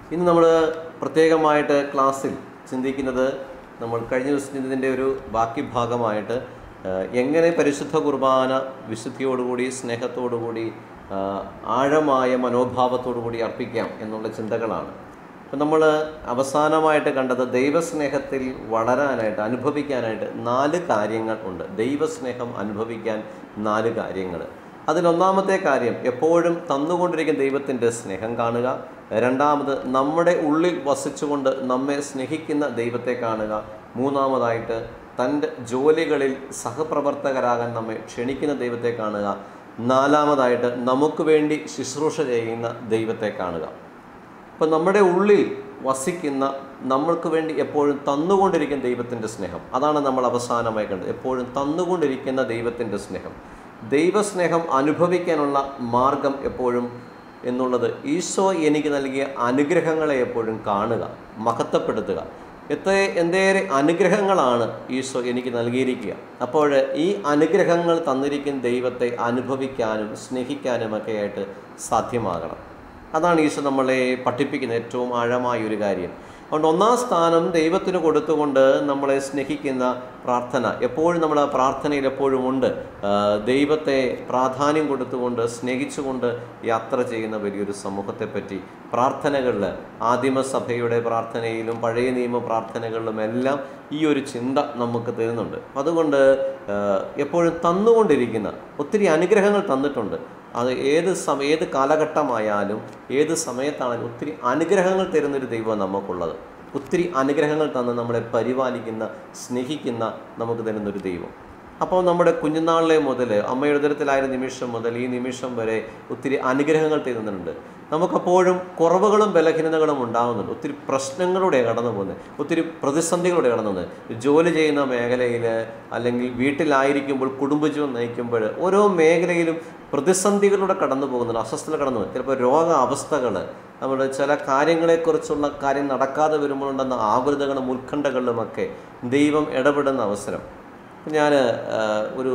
ഇന്ന് നമ്മൾ പ്രത്യേകമായിട്ട് ക്ലാസ്സിൽ ചിന്തിക്കുന്നത് നമ്മൾ കഴിഞ്ഞ ദിവസം ചിന്തിച്ചതിൻ്റെ ഒരു ബാക്കി ഭാഗമായിട്ട് ആ, എങ്ങനെ പരിശുദ്ധ കുർബാന വിശുദ്ധിയോടുകൂടി സ്നേഹത്തോടുകൂടി ആ, ആഴമായ മനോഭാവത്തോടുകൂടി അർപ്പിക്കാം എന്നുള്ള ചിന്തകളാണ് അപ്പം നമ്മൾ അവസാനമായിട്ട് കണ്ടത് ദൈവസ്നേഹത്തിൽ വളരാനായിട്ട് അനുഭവിക്കാനായിട്ട് നാല് കാര്യങ്ങൾ ഉണ്ട് ദൈവസ്നേഹം അനുഭവിക്കാൻ നാല് കാര്യങ്ങൾ അതിലൊന്നാമത്തെ കാര്യം എപ്പോഴും തന്നുകൊണ്ടിരിക്കുന്ന ദൈവത്തിൻ്റെ സ്നേഹം കാണുക രണ്ടാമത് നമ്മുടെ ഉള്ളിൽ വസിച്ചുകൊണ്ട് നമ്മെ സ്നേഹിക്കുന്ന ദൈവത്തെ കാണുക മൂന്നാമതായിട്ട് തൻ്റെ ജോലികളിൽ സഹപ്രവർത്തകരാകാൻ നമ്മെ ക്ഷണിക്കുന്ന ദൈവത്തെ കാണുക നാലാമതായിട്ട് നമുക്ക് വേണ്ടി ശുശ്രൂഷ ചെയ്യുന്ന ദൈവത്തെ കാണുക അപ്പം നമ്മുടെ ഉള്ളിൽ വസിക്കുന്ന നമ്മൾക്ക് വേണ്ടി എപ്പോഴും തന്നുകൊണ്ടിരിക്കുന്ന ദൈവത്തിൻ്റെ സ്നേഹം അതാണ് നമ്മൾ അവസാനമായി കണ്ടത് എപ്പോഴും തന്നുകൊണ്ടിരിക്കുന്ന ദൈവത്തിൻ്റെ സ്നേഹം ദൈവസ്നേഹം അനുഭവിക്കാനുള്ള മാർഗം എപ്പോഴും എന്നുള്ളത് ഈശോ എനിക്ക് നൽകിയ അനുഗ്രഹങ്ങളെ എപ്പോഴും കാണുക മഹത്വപ്പെടുത്തുക എത്ര എന്തേറെ അനുഗ്രഹങ്ങളാണ് ഈശോ എനിക്ക് നൽകിയിരിക്കുക അപ്പോൾ ഈ അനുഗ്രഹങ്ങൾ തന്നിരിക്കുന്ന ദൈവത്തെ അനുഭവിക്കാനും സ്നേഹിക്കാനുമൊക്കെ ആയിട്ട് സാധ്യമാകണം അതാണ് ഈശോ നമ്മളെ പഠിപ്പിക്കുന്ന ഏറ്റവും ആഴമായ ഒരു കാര്യം അതുകൊണ്ട് ഒന്നാം സ്ഥാനം ദൈവത്തിന് കൊടുത്തുകൊണ്ട് നമ്മളെ സ്നേഹിക്കുന്ന പ്രാർത്ഥന എപ്പോഴും നമ്മൾ ആ പ്രാർത്ഥനയിൽ എപ്പോഴും ഉണ്ട് ആ, ദൈവത്തെ പ്രാധാന്യം കൊടുത്തുകൊണ്ട് സ്നേഹിച്ചുകൊണ്ട് യാത്ര ചെയ്യുന്ന വലിയൊരു സമൂഹത്തെപ്പറ്റി പ്രാർത്ഥനകളിൽ ആദിമസഭയുടെ പ്രാർത്ഥനയിലും പഴയ നിയമ പ്രാർത്ഥനകളിലും എല്ലാം ഈ ഒരു ചിന്ത നമുക്ക് തരുന്നുണ്ട് അതുകൊണ്ട് ആ, എപ്പോഴും തന്നുകൊണ്ടിരിക്കുന്ന ഒത്തിരി അനുഗ്രഹങ്ങൾ തന്നിട്ടുണ്ട് അത് ഏത് സമ ഏത് കാലഘട്ടമായാലും ഏത് സമയത്താണെങ്കിലും ഒത്തിരി അനുഗ്രഹങ്ങൾ തരുന്നൊരു ദൈവം നമുക്കുള്ളത് ഒത്തിരി അനുഗ്രഹങ്ങൾ തന്ന് നമ്മളെ പരിപാലിക്കുന്ന സ്നേഹിക്കുന്ന നമുക്ക് തരുന്നൊരു ദൈവം അപ്പോൾ നമ്മുടെ കുഞ്ഞുനാളിലെ മുതൽ അമ്മയുടെ ഉദരത്തിലായ നിമിഷം മുതൽ ഈ നിമിഷം വരെ ഒത്തിരി അനുഗ്രഹങ്ങൾ തരുന്നുണ്ട് നമുക്കപ്പോഴും കുറവുകളും ബലഹീനതകളും ഉണ്ടാകുന്നുണ്ട് ഒത്തിരി പ്രശ്നങ്ങളുടെ കടന്നു പോകുന്നത് ഒത്തിരി പ്രതിസന്ധികളുടെ കടന്നു പോകുന്നത് ജോലി ചെയ്യുന്ന മേഖലയിൽ അല്ലെങ്കിൽ വീട്ടിലായിരിക്കുമ്പോൾ കുടുംബജീവൻ നയിക്കുമ്പോൾ ഓരോ മേഖലയിലും പ്രതിസന്ധികളിലൂടെ കടന്നു പോകുന്നുണ്ട് അസ്വസ്ഥത കടന്നു പോകും ചിലപ്പോൾ രോഗ അവസ്ഥകൾ നമ്മുടെ ചില കാര്യങ്ങളെക്കുറിച്ചുള്ള കാര്യം നടക്കാതെ വരുമ്പോഴുണ്ടെന്ന ആകുലതകളും ഉത്കണ്ഠകളിലുമൊക്കെ ദൈവം ഇടപെടുന്ന അവസരം ഞാൻ ഒരു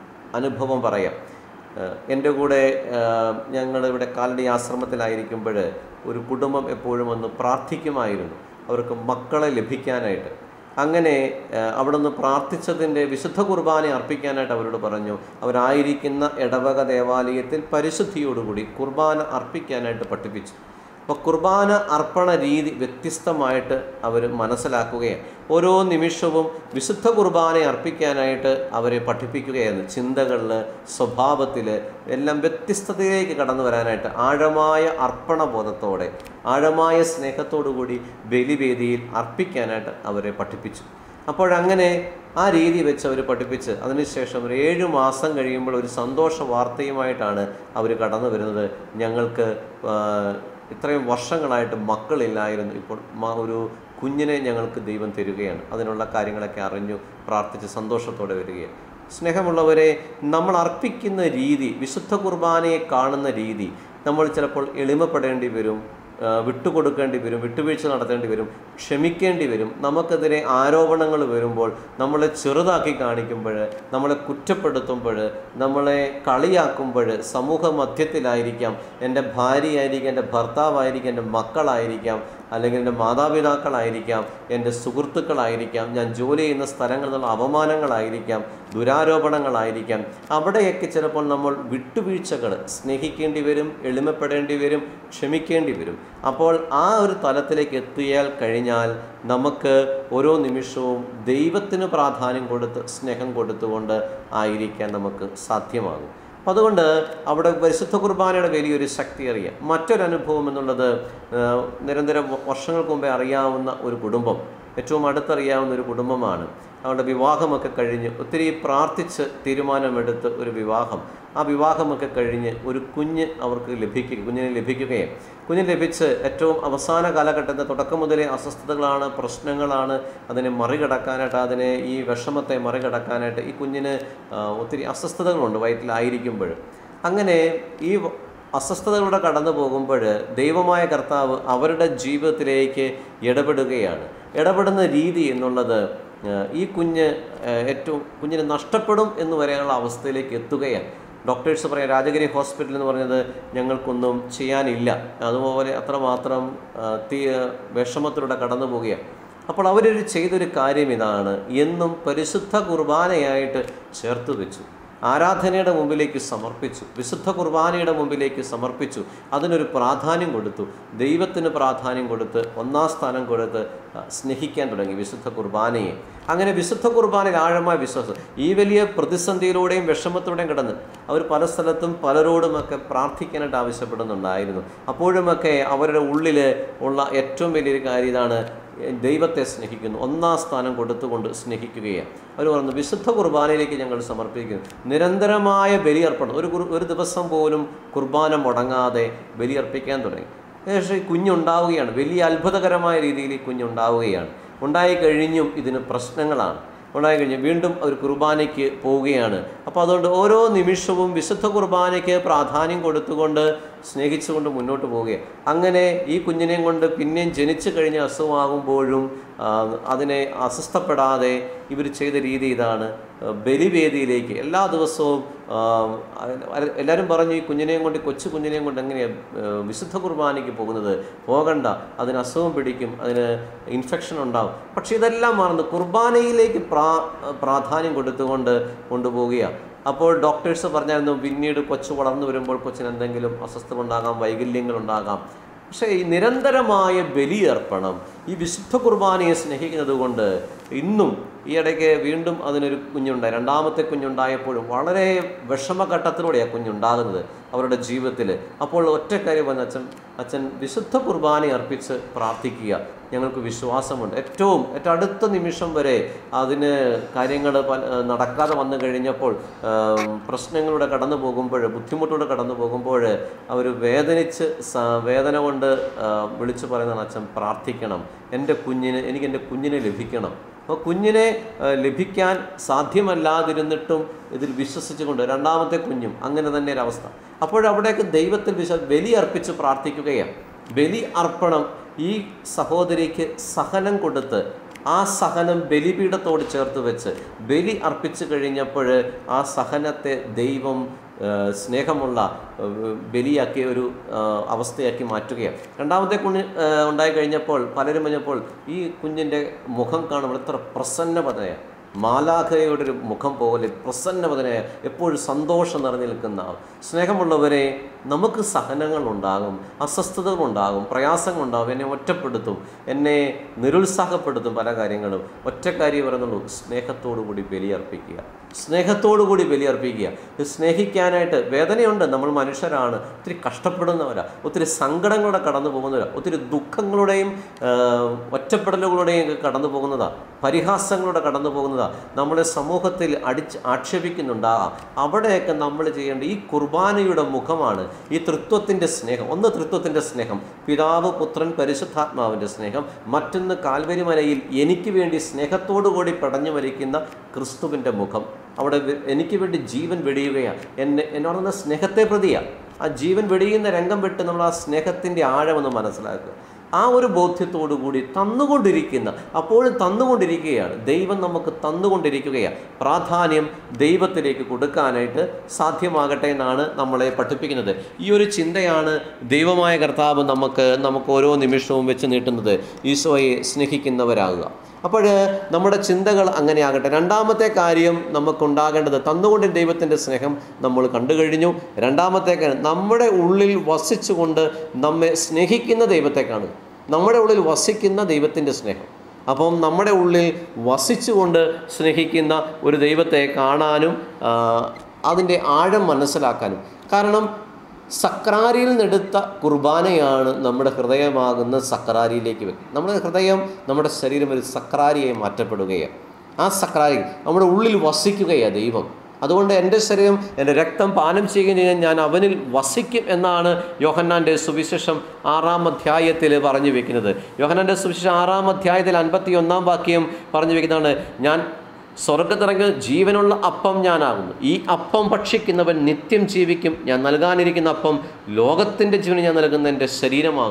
അനുഭവം പറയാം ഏഹ് എൻ്റെ കൂടെ ഞങ്ങളിവിടെ കാലടി ആശ്രമത്തിലായിരിക്കുമ്പോൾ ഒരു കുടുംബം എപ്പോഴും ഒന്ന് പ്രാർത്ഥിക്കുമായിരുന്നു അവർക്ക് മക്കളെ ലഭിക്കാനായിട്ട് അങ്ങനെ ഏഹ് അവിടുന്ന് പ്രാർത്ഥിച്ചതിൻ്റെ വിശുദ്ധ കുർബാന അർപ്പിക്കാനായിട്ട് അവരോട് പറഞ്ഞു അവരായിരിക്കുന്ന ഇടവക ദേവാലയത്തിൽ പരിശുദ്ധിയോടുകൂടി കുർബാന അർപ്പിക്കാനായിട്ട് പഠിപ്പിച്ചു അപ്പോൾ കുർബാന അർപ്പണ രീതി വ്യത്യസ്തമായിട്ട് അവർ മനസ്സിലാക്കുകയാണ് ഓരോ നിമിഷവും വിശുദ്ധ കുർബാന അർപ്പിക്കാനായിട്ട് അവരെ പഠിപ്പിക്കുകയായിരുന്നു ചിന്തകളിൽ സ്വഭാവത്തിൽ എല്ലാം വ്യത്യസ്തതയിലേക്ക് കടന്നു വരാനായിട്ട് ആഴമായ അർപ്പണബോധത്തോടെ ആഴമായ സ്നേഹത്തോടു കൂടി ബലിവേദിയിൽ അർപ്പിക്കാനായിട്ട് അവരെ പഠിപ്പിച്ചു അപ്പോഴങ്ങനെ ആ രീതി വെച്ച് അവർ പഠിപ്പിച്ച് അതിനുശേഷം ഒരു ഏഴ് മാസം കഴിയുമ്പോൾ ഒരു സന്തോഷ വാർത്തയുമായിട്ടാണ് അവർ കടന്നു വരുന്നത് ഞങ്ങൾക്ക് ആ, ഇത്രയും വർഷങ്ങളായിട്ട് മക്കളില്ലായിരുന്നു ഇപ്പോൾ മ- ഒരു കുഞ്ഞിനെ ഞങ്ങൾക്ക് ദൈവം തരികയാണ് അതിനുള്ള കാര്യങ്ങളൊക്കെ അറിഞ്ഞു പ്രാർത്ഥിച്ച് സന്തോഷത്തോടെ വരികയാണ് സ്നേഹമുള്ളവരെ നമ്മൾ അർപ്പിക്കുന്ന രീതി വിശുദ്ധ കുർബാനയെ കാണുന്ന രീതി നമ്മൾ ചിലപ്പോൾ എളിമപ്പെടേണ്ടി വരും ആ, വിട്ടുകൊടുക്കേണ്ടി വരും വിട്ടുവീഴ്ച നടത്തേണ്ടി വരും ക്ഷമിക്കേണ്ടി വരും നമുക്കെതിരെ ആരോപണങ്ങൾ വരുമ്പോൾ നമ്മളെ ചെറുതാക്കി കാണിക്കുമ്പോൾ നമ്മളെ കുറ്റപ്പെടുത്തുമ്പോൾ നമ്മളെ കളിയാക്കുമ്പോൾ സമൂഹ മധ്യത്തിലായിരിക്കാം എൻ്റെ ഭാര്യയായിരിക്കാം എൻ്റെ ഭർത്താവായിരിക്കാം എൻ്റെ മക്കളായിരിക്കാം അല്ലെങ്കിൽ എൻ്റെ മാതാപിതാക്കളായിരിക്കാം എൻ്റെ സുഹൃത്തുക്കളായിരിക്കാം ഞാൻ ജോലി ചെയ്യുന്ന സ്ഥലങ്ങളിൽ നിന്നുള്ള അപമാനങ്ങളായിരിക്കാം ദുരാരോപണങ്ങളായിരിക്കാം അവിടെയൊക്കെ ചിലപ്പോൾ നമ്മൾ വിട്ടുവീഴ്ചകൾ സ്നേഹിക്കേണ്ടി വരും എളിമപ്പെടേണ്ടി വരും ക്ഷമിക്കേണ്ടി വരും അപ്പോൾ ആ ഒരു തലത്തിലേക്ക് എത്തിയാൽ കഴിഞ്ഞാൽ നമുക്ക് ഓരോ നിമിഷവും ദൈവത്തിന് പ്രാധാന്യം കൊടുത്ത് സ്നേഹം കൊടുത്തുകൊണ്ട് ആയിരിക്കാൻ നമുക്ക് സാധ്യമാകും അപ്പം അതുകൊണ്ട് അവിടെ പരിശുദ്ധ കുർബാനയുടെ വലിയൊരു ശക്തി അറിയാം മറ്റൊരനുഭവം എന്നുള്ളത് ആ, നിരന്തരം വ- വർഷങ്ങൾക്ക് മുമ്പേ അറിയാവുന്ന ഒരു കുടുംബം ഏറ്റവും അടുത്തറിയാവുന്ന ഒരു കുടുംബമാണ് അവരുടെ വിവാഹമൊക്കെ കഴിഞ്ഞ് ഒത്തിരി പ്രാർത്ഥിച്ച് തീരുമാനമെടുത്ത് ഒരു വിവാഹം ആ വിവാഹമൊക്കെ കഴിഞ്ഞ് ഒരു കുഞ്ഞ് അവർക്ക് ലഭിക്കുക കുഞ്ഞിനെ ലഭിക്കുകയും കുഞ്ഞിന് ലഭിച്ച് ഏറ്റവും അവസാന കാലഘട്ടത്തിൽ തുടക്കം മുതലേ അസ്വസ്ഥതകളാണ് പ്രശ്നങ്ങളാണ് അതിനെ മറികടക്കാനായിട്ട് അതിനെ ഈ വിഷമത്തെ മറികടക്കാനായിട്ട് ഈ കുഞ്ഞിന് ആ, ഒത്തിരി അസ്വസ്ഥതകളുണ്ട് വയറ്റിലായിരിക്കുമ്പോൾ അങ്ങനെ ഈ വ- അസ്വസ്ഥതകളുടെ കടന്നു പോകുമ്പോൾ ദൈവമായ കർത്താവ് അവരുടെ ജീവിതത്തിലേക്ക് ഇടപെടുകയാണ് ഇടപെടുന്ന രീതി എന്നുള്ളത് ആ, ഈ കുഞ്ഞ് ആ, ഏറ്റവും കുഞ്ഞിനെ നഷ്ടപ്പെടും എന്ന് വരെയുള്ള അവസ്ഥയിലേക്ക് എത്തുകയാണ് ഡോക്ടേഴ്സ് പറയാം രാജഗിരി ഹോസ്പിറ്റൽ എന്ന് പറഞ്ഞത് ഞങ്ങൾക്കൊന്നും ചെയ്യാനില്ല അതുപോലെ അത്രമാത്രം ആ, തീ വിഷമത്തിലൂടെ കടന്നു പോവുകയാണ് അപ്പോൾ അവരൊരു ചെയ്തൊരു കാര്യം ഇതാണ് എന്നും പരിശുദ്ധ കുർബാനയായിട്ട് ചേർത്ത് വെച്ചു ആരാധനയുടെ മുമ്പിലേക്ക് സമർപ്പിച്ചു വിശുദ്ധ കുർബാനയുടെ മുമ്പിലേക്ക് സമർപ്പിച്ചു അതിനൊരു പ്രാധാന്യം കൊടുത്തു ദൈവത്തിന് പ്രാധാന്യം കൊടുത്ത് ഒന്നാം സ്ഥാനം കൊടുത്ത് ആ, സ്നേഹിക്കാൻ തുടങ്ങി വിശുദ്ധ കുർബാനയെ അങ്ങനെ വിശുദ്ധ കുർബാനയിൽ ആഴമായ വിശ്വാസം ഈ വലിയ പ്രതിസന്ധിയിലൂടെയും വിഷമത്തിലൂടെയും കിടന്ന് അവർ പല സ്ഥലത്തും പലരോടുമൊക്കെ പ്രാർത്ഥിക്കാനായിട്ട് ആവശ്യപ്പെടുന്നുണ്ടായിരുന്നു അപ്പോഴുമൊക്കെ അവരുടെ ഉള്ളിൽ ഉള്ള ഏറ്റവും വലിയൊരു കാര്യം ഇതാണ് ദൈവത്തെ സ്നേഹിക്കുന്നു ഒന്നാം സ്ഥാനം കൊടുത്തുകൊണ്ട് സ്നേഹിക്കുകയാണ് അവർ പറഞ്ഞു വിശുദ്ധ കുർബാനയിലേക്ക് ഞങ്ങൾ സമർപ്പിക്കുന്നു നിരന്തരമായ ബലിയർപ്പണം ഒരു കുർ- ഒരു ദിവസം പോലും കുർബാന മുടങ്ങാതെ ബലിയർപ്പിക്കാൻ തുടങ്ങി പക്ഷേ ഈ കുഞ്ഞുണ്ടാവുകയാണ് വലിയ അത്ഭുതകരമായ രീതിയിൽ ഈ കുഞ്ഞുണ്ടാവുകയാണ് ഉണ്ടായി കഴിഞ്ഞും ഇതിന് പ്രശ്നങ്ങളാണ് ഉണ്ടായി കഴിഞ്ഞ് വീണ്ടും ഒരു കുർബാനയ്ക്ക് പോവുകയാണ് അപ്പോൾ അതുകൊണ്ട് ഓരോ നിമിഷവും വിശുദ്ധ കുർബാനയ്ക്ക് പ്രാധാന്യം കൊടുത്തുകൊണ്ട് സ്നേഹിച്ചുകൊണ്ട് മുന്നോട്ട് പോവുകയാണ് അങ്ങനെ ഈ കുഞ്ഞിനെയും കൊണ്ട് പിന്നെയും ജനിച്ചു കഴിഞ്ഞ അസുഖമാകുമ്പോഴും ആ, അതിനെ അസ്വസ്ഥപ്പെടാതെ ഇവർ ചെയ്ത രീതി ഇതാണ് ആ, ബലിവേദിയിലേക്ക് എല്ലാ ദിവസവും ആ, അ- എല്ലാവരും പറഞ്ഞു ഈ കുഞ്ഞിനെയും കൊണ്ട് കൊച്ചു കുഞ്ഞിനെയും കൊണ്ട് എങ്ങനെയാണ് വിശുദ്ധ കുർബാനയ്ക്ക് പോകുന്നത് പോകണ്ട അതിന് അസുഖം പിടിക്കും അതിന് ഇൻഫെക്ഷൻ ഉണ്ടാവും പക്ഷെ ഇതെല്ലാം മറന്ന് കുർബാനയിലേക്ക് പ്രാ പ്രാധാന്യം കൊടുത്തുകൊണ്ട് കൊണ്ടുപോവുകയാണ് അപ്പോൾ ഡോക്ടേഴ്സ് പറഞ്ഞായിരുന്നു പിന്നീട് കൊച്ചു വളർന്നു വരുമ്പോൾ കൊച്ചിന് എന്തെങ്കിലും അസ്വസ്ഥത ഉണ്ടാകാം വൈകല്യങ്ങൾ ഉണ്ടാകാം പക്ഷേ ഈ നിരന്തരമായ ബലിയർപ്പണം ഈ വിശുദ്ധ കുർബാനയെ സ്നേഹിക്കുന്നത് കൊണ്ട് ഇന്നും ഈ ഇടയ്ക്ക് വീണ്ടും അതിനൊരു കുഞ്ഞുണ്ടായി രണ്ടാമത്തെ കുഞ്ഞുണ്ടായപ്പോഴും വളരെ വിഷമഘട്ടത്തിലൂടെയാണ് കുഞ്ഞുണ്ടാകുന്നത് അവരുടെ ജീവിതത്തിൽ അപ്പോൾ ഒറ്റ കാര്യം പറഞ്ഞ അച്ഛൻ അച്ഛൻ വിശുദ്ധ കുർബാന അർപ്പിച്ച് പ്രാർത്ഥിക്കുക ഞങ്ങൾക്ക് വിശ്വാസമുണ്ട് ഏറ്റവും ഏറ്റവും അടുത്ത നിമിഷം വരെ അതിന് കാര്യങ്ങൾ നടക്കാതെ വന്നു കഴിഞ്ഞപ്പോൾ ആം, പ്രശ്നങ്ങളുടെ കടന്നു പോകുമ്പോൾ ബുദ്ധിമുട്ടോടെ കടന്നു പോകുമ്പോൾ അവർ വേദനിച്ച് സ- വേദന കൊണ്ട് ആ, വിളിച്ചു പറയുന്നതാണ് അച്ഛൻ പ്രാർത്ഥിക്കണം എൻ്റെ കുഞ്ഞിന് എനിക്ക് എൻ്റെ കുഞ്ഞിനെ ലഭിക്കണം അപ്പോൾ കുഞ്ഞിനെ ആ, ലഭിക്കാൻ സാധ്യമല്ലാതിരുന്നിട്ടും ഇതിൽ വിശ്വസിച്ചുകൊണ്ട് രണ്ടാമത്തെ കുഞ്ഞും അങ്ങനെ തന്നെ ഒരു അവസ്ഥ അപ്പോഴവിടേക്ക് ദൈവത്തിൽ വിശ്വ ബലി അർപ്പിച്ച് പ്രാർത്ഥിക്കുകയാണ് ബലി അർപ്പണം ഈ സഹോദരിക്ക് സഹനം കൊടുത്ത് ആ സഹനം ബലിപീഠത്തോട് ചേർത്ത് വെച്ച് ബലി അർപ്പിച്ചു കഴിഞ്ഞപ്പോൾ ആ സഹനത്തെ ദൈവം ആ, സ്നേഹമുള്ള ആ, ബലിയാക്കിയ ഒരു ആ, അവസ്ഥയാക്കി മാറ്റുകയാണ് രണ്ടാമത്തെ കുഞ്ഞ് ആ, ഉണ്ടായി കഴിഞ്ഞപ്പോൾ പലരും പറഞ്ഞപ്പോൾ ഈ കുഞ്ഞിൻ്റെ മുഖം കാണുമ്പോൾ എത്ര പ്രസന്നപതയാണ് മാലാഖയുടെ ഒരു മുഖം പോലെ പ്രസന്നവതനായ എപ്പോഴും സന്തോഷം നിറഞ്ഞു നിൽക്കുന്ന ആൾ. സ്നേഹമുള്ളവരെ നമുക്ക് സഹനങ്ങളുണ്ടാകും അസ്വസ്ഥതകളുണ്ടാകും പ്രയാസങ്ങളുണ്ടാകും എന്നെ ഒറ്റപ്പെടുത്തും എന്നെ നിരുത്സാഹപ്പെടുത്തും പല കാര്യങ്ങളും ഒറ്റ കാര്യം പറയുന്നുള്ളൂ സ്നേഹത്തോടു കൂടി ബലിയർപ്പിക്കുക സ്നേഹത്തോടു കൂടി ബലിയർപ്പിക്കുക ഇത് സ്നേഹിക്കാനായിട്ട് വേദനയുണ്ട് നമ്മൾ മനുഷ്യരാണ് ഒത്തിരി കഷ്ടപ്പെടുന്നവരാ ഒത്തിരി സങ്കടങ്ങളുടെ കടന്നു പോകുന്നവരാ ഒത്തിരി ദുഃഖങ്ങളുടെയും ആ, ഒറ്റപ്പെടലുകളുടെയും ഒക്കെ കടന്നു പോകുന്നതാ പരിഹാസങ്ങളുടെ കടന്നു പോകുന്നതാ നമ്മളെ സമൂഹത്തിൽ അടിച്ച് ആക്ഷേപിക്കുന്നുണ്ടാകാം അവിടെയൊക്കെ നമ്മൾ ചെയ്യേണ്ട ഈ കുർബാനയുടെ മുഖമാണ് ഈ തൃത്വത്തിൻ്റെ സ്നേഹം ഒന്ന് തൃത്വത്തിൻ്റെ സ്നേഹം പിതാവ് പുത്രൻ പരിശുദ്ധാത്മാവിൻ്റെ സ്നേഹം മറ്റൊന്ന് കാൽവരി മലയിൽ എനിക്ക് വേണ്ടി സ്നേഹത്തോടു കൂടി പടഞ്ഞു മരിക്കുന്ന ക്രിസ്തുവിൻ്റെ മുഖം അവിടെ വെ- എനിക്ക് വേണ്ടി ജീവൻ വെടിയുകയാണ് എന്നെ എന്നോടുന്ന സ്നേഹത്തെ പ്രതിയാണ് ആ ജീവൻ വെടിയുന്ന രംഗം വിട്ട് നമ്മൾ ആ സ്നേഹത്തിൻ്റെ ആഴമെന്ന് മനസ്സിലാക്കുക ആ ഒരു ബോധ്യത്തോടു കൂടി തന്നുകൊണ്ടിരിക്കുന്ന അപ്പോഴും തന്നുകൊണ്ടിരിക്കുകയാണ് ദൈവം നമുക്ക് തന്നുകൊണ്ടിരിക്കുകയാണ് പ്രാധാന്യം ദൈവത്തിലേക്ക് കൊടുക്കാനായിട്ട് സാധ്യമാകട്ടെ എന്നാണ് നമ്മളെ പഠിപ്പിക്കുന്നത് ഈ ഒരു ചിന്തയാണ് ദൈവമായ കർത്താവ് നമുക്ക് നമുക്ക് ഓരോ നിമിഷവും വെച്ച് നീട്ടുന്നത് ഈശോയെ സ്നേഹിക്കുന്നവരാകുക അപ്പോൾ നമ്മുടെ ചിന്തകൾ അങ്ങനെയാകട്ടെ രണ്ടാമത്തെ കാര്യം നമുക്കുണ്ടാകേണ്ടത് തന്നുകൊണ്ട് ദൈവത്തിൻ്റെ സ്നേഹം നമ്മൾ കണ്ടു കഴിഞ്ഞു രണ്ടാമത്തെ കാര്യം നമ്മുടെ ഉള്ളിൽ വസിച്ചുകൊണ്ട് നമ്മെ സ്നേഹിക്കുന്ന ദൈവത്തെ കാണുക നമ്മുടെ ഉള്ളിൽ വസിക്കുന്ന ദൈവത്തിൻ്റെ സ്നേഹം അപ്പം നമ്മുടെ ഉള്ളിൽ വസിച്ചുകൊണ്ട് സ്നേഹിക്കുന്ന ഒരു ദൈവത്തെ കാണാനും ആ, അതിൻ്റെ ആഴം മനസ്സിലാക്കാനും കാരണം സക്രാരിയിൽ നിന്നെടുത്ത കുർബാനയാണ് നമ്മുടെ ഹൃദയമാകുന്ന സക്രാരിയിലേക്ക് വെക്കുക നമ്മുടെ ഹൃദയം നമ്മുടെ ശരീരം ഒരു സക്രാരിയായി മാറ്റപ്പെടുകയാണ് ആ സക്രാരി നമ്മുടെ ഉള്ളിൽ വസിക്കുകയാണ് ദൈവം അതുകൊണ്ട് എൻ്റെ ശരീരം എൻ്റെ രക്തം പാനം ചെയ്യുകയും ചെയ്യാൻ ഞാൻ അവനിൽ വസിക്കും എന്നാണ് യോഹന്നാൻ്റെ സുവിശേഷം ആറാം അധ്യായത്തിൽ പറഞ്ഞു വെക്കുന്നത് യോഹന്നാൻ്റെ സുവിശേഷം ആറാം അധ്യായത്തിൽ അൻപത്തി ഒന്നാം വാക്യം പറഞ്ഞു വെക്കുന്നതാണ് ഞാൻ സ്വർഗത്തിറങ്ങി ജീവനുള്ള അപ്പം ഞാനാകുന്നു ഈ അപ്പം ഭക്ഷിക്കുന്നവൻ നിത്യം ജീവിക്കും ഞാൻ നൽകാനിരിക്കുന്ന അപ്പം ലോകത്തിൻ്റെ ജീവന് ഞാൻ നൽകുന്ന എൻ്റെ ശരീരമാകുന്നു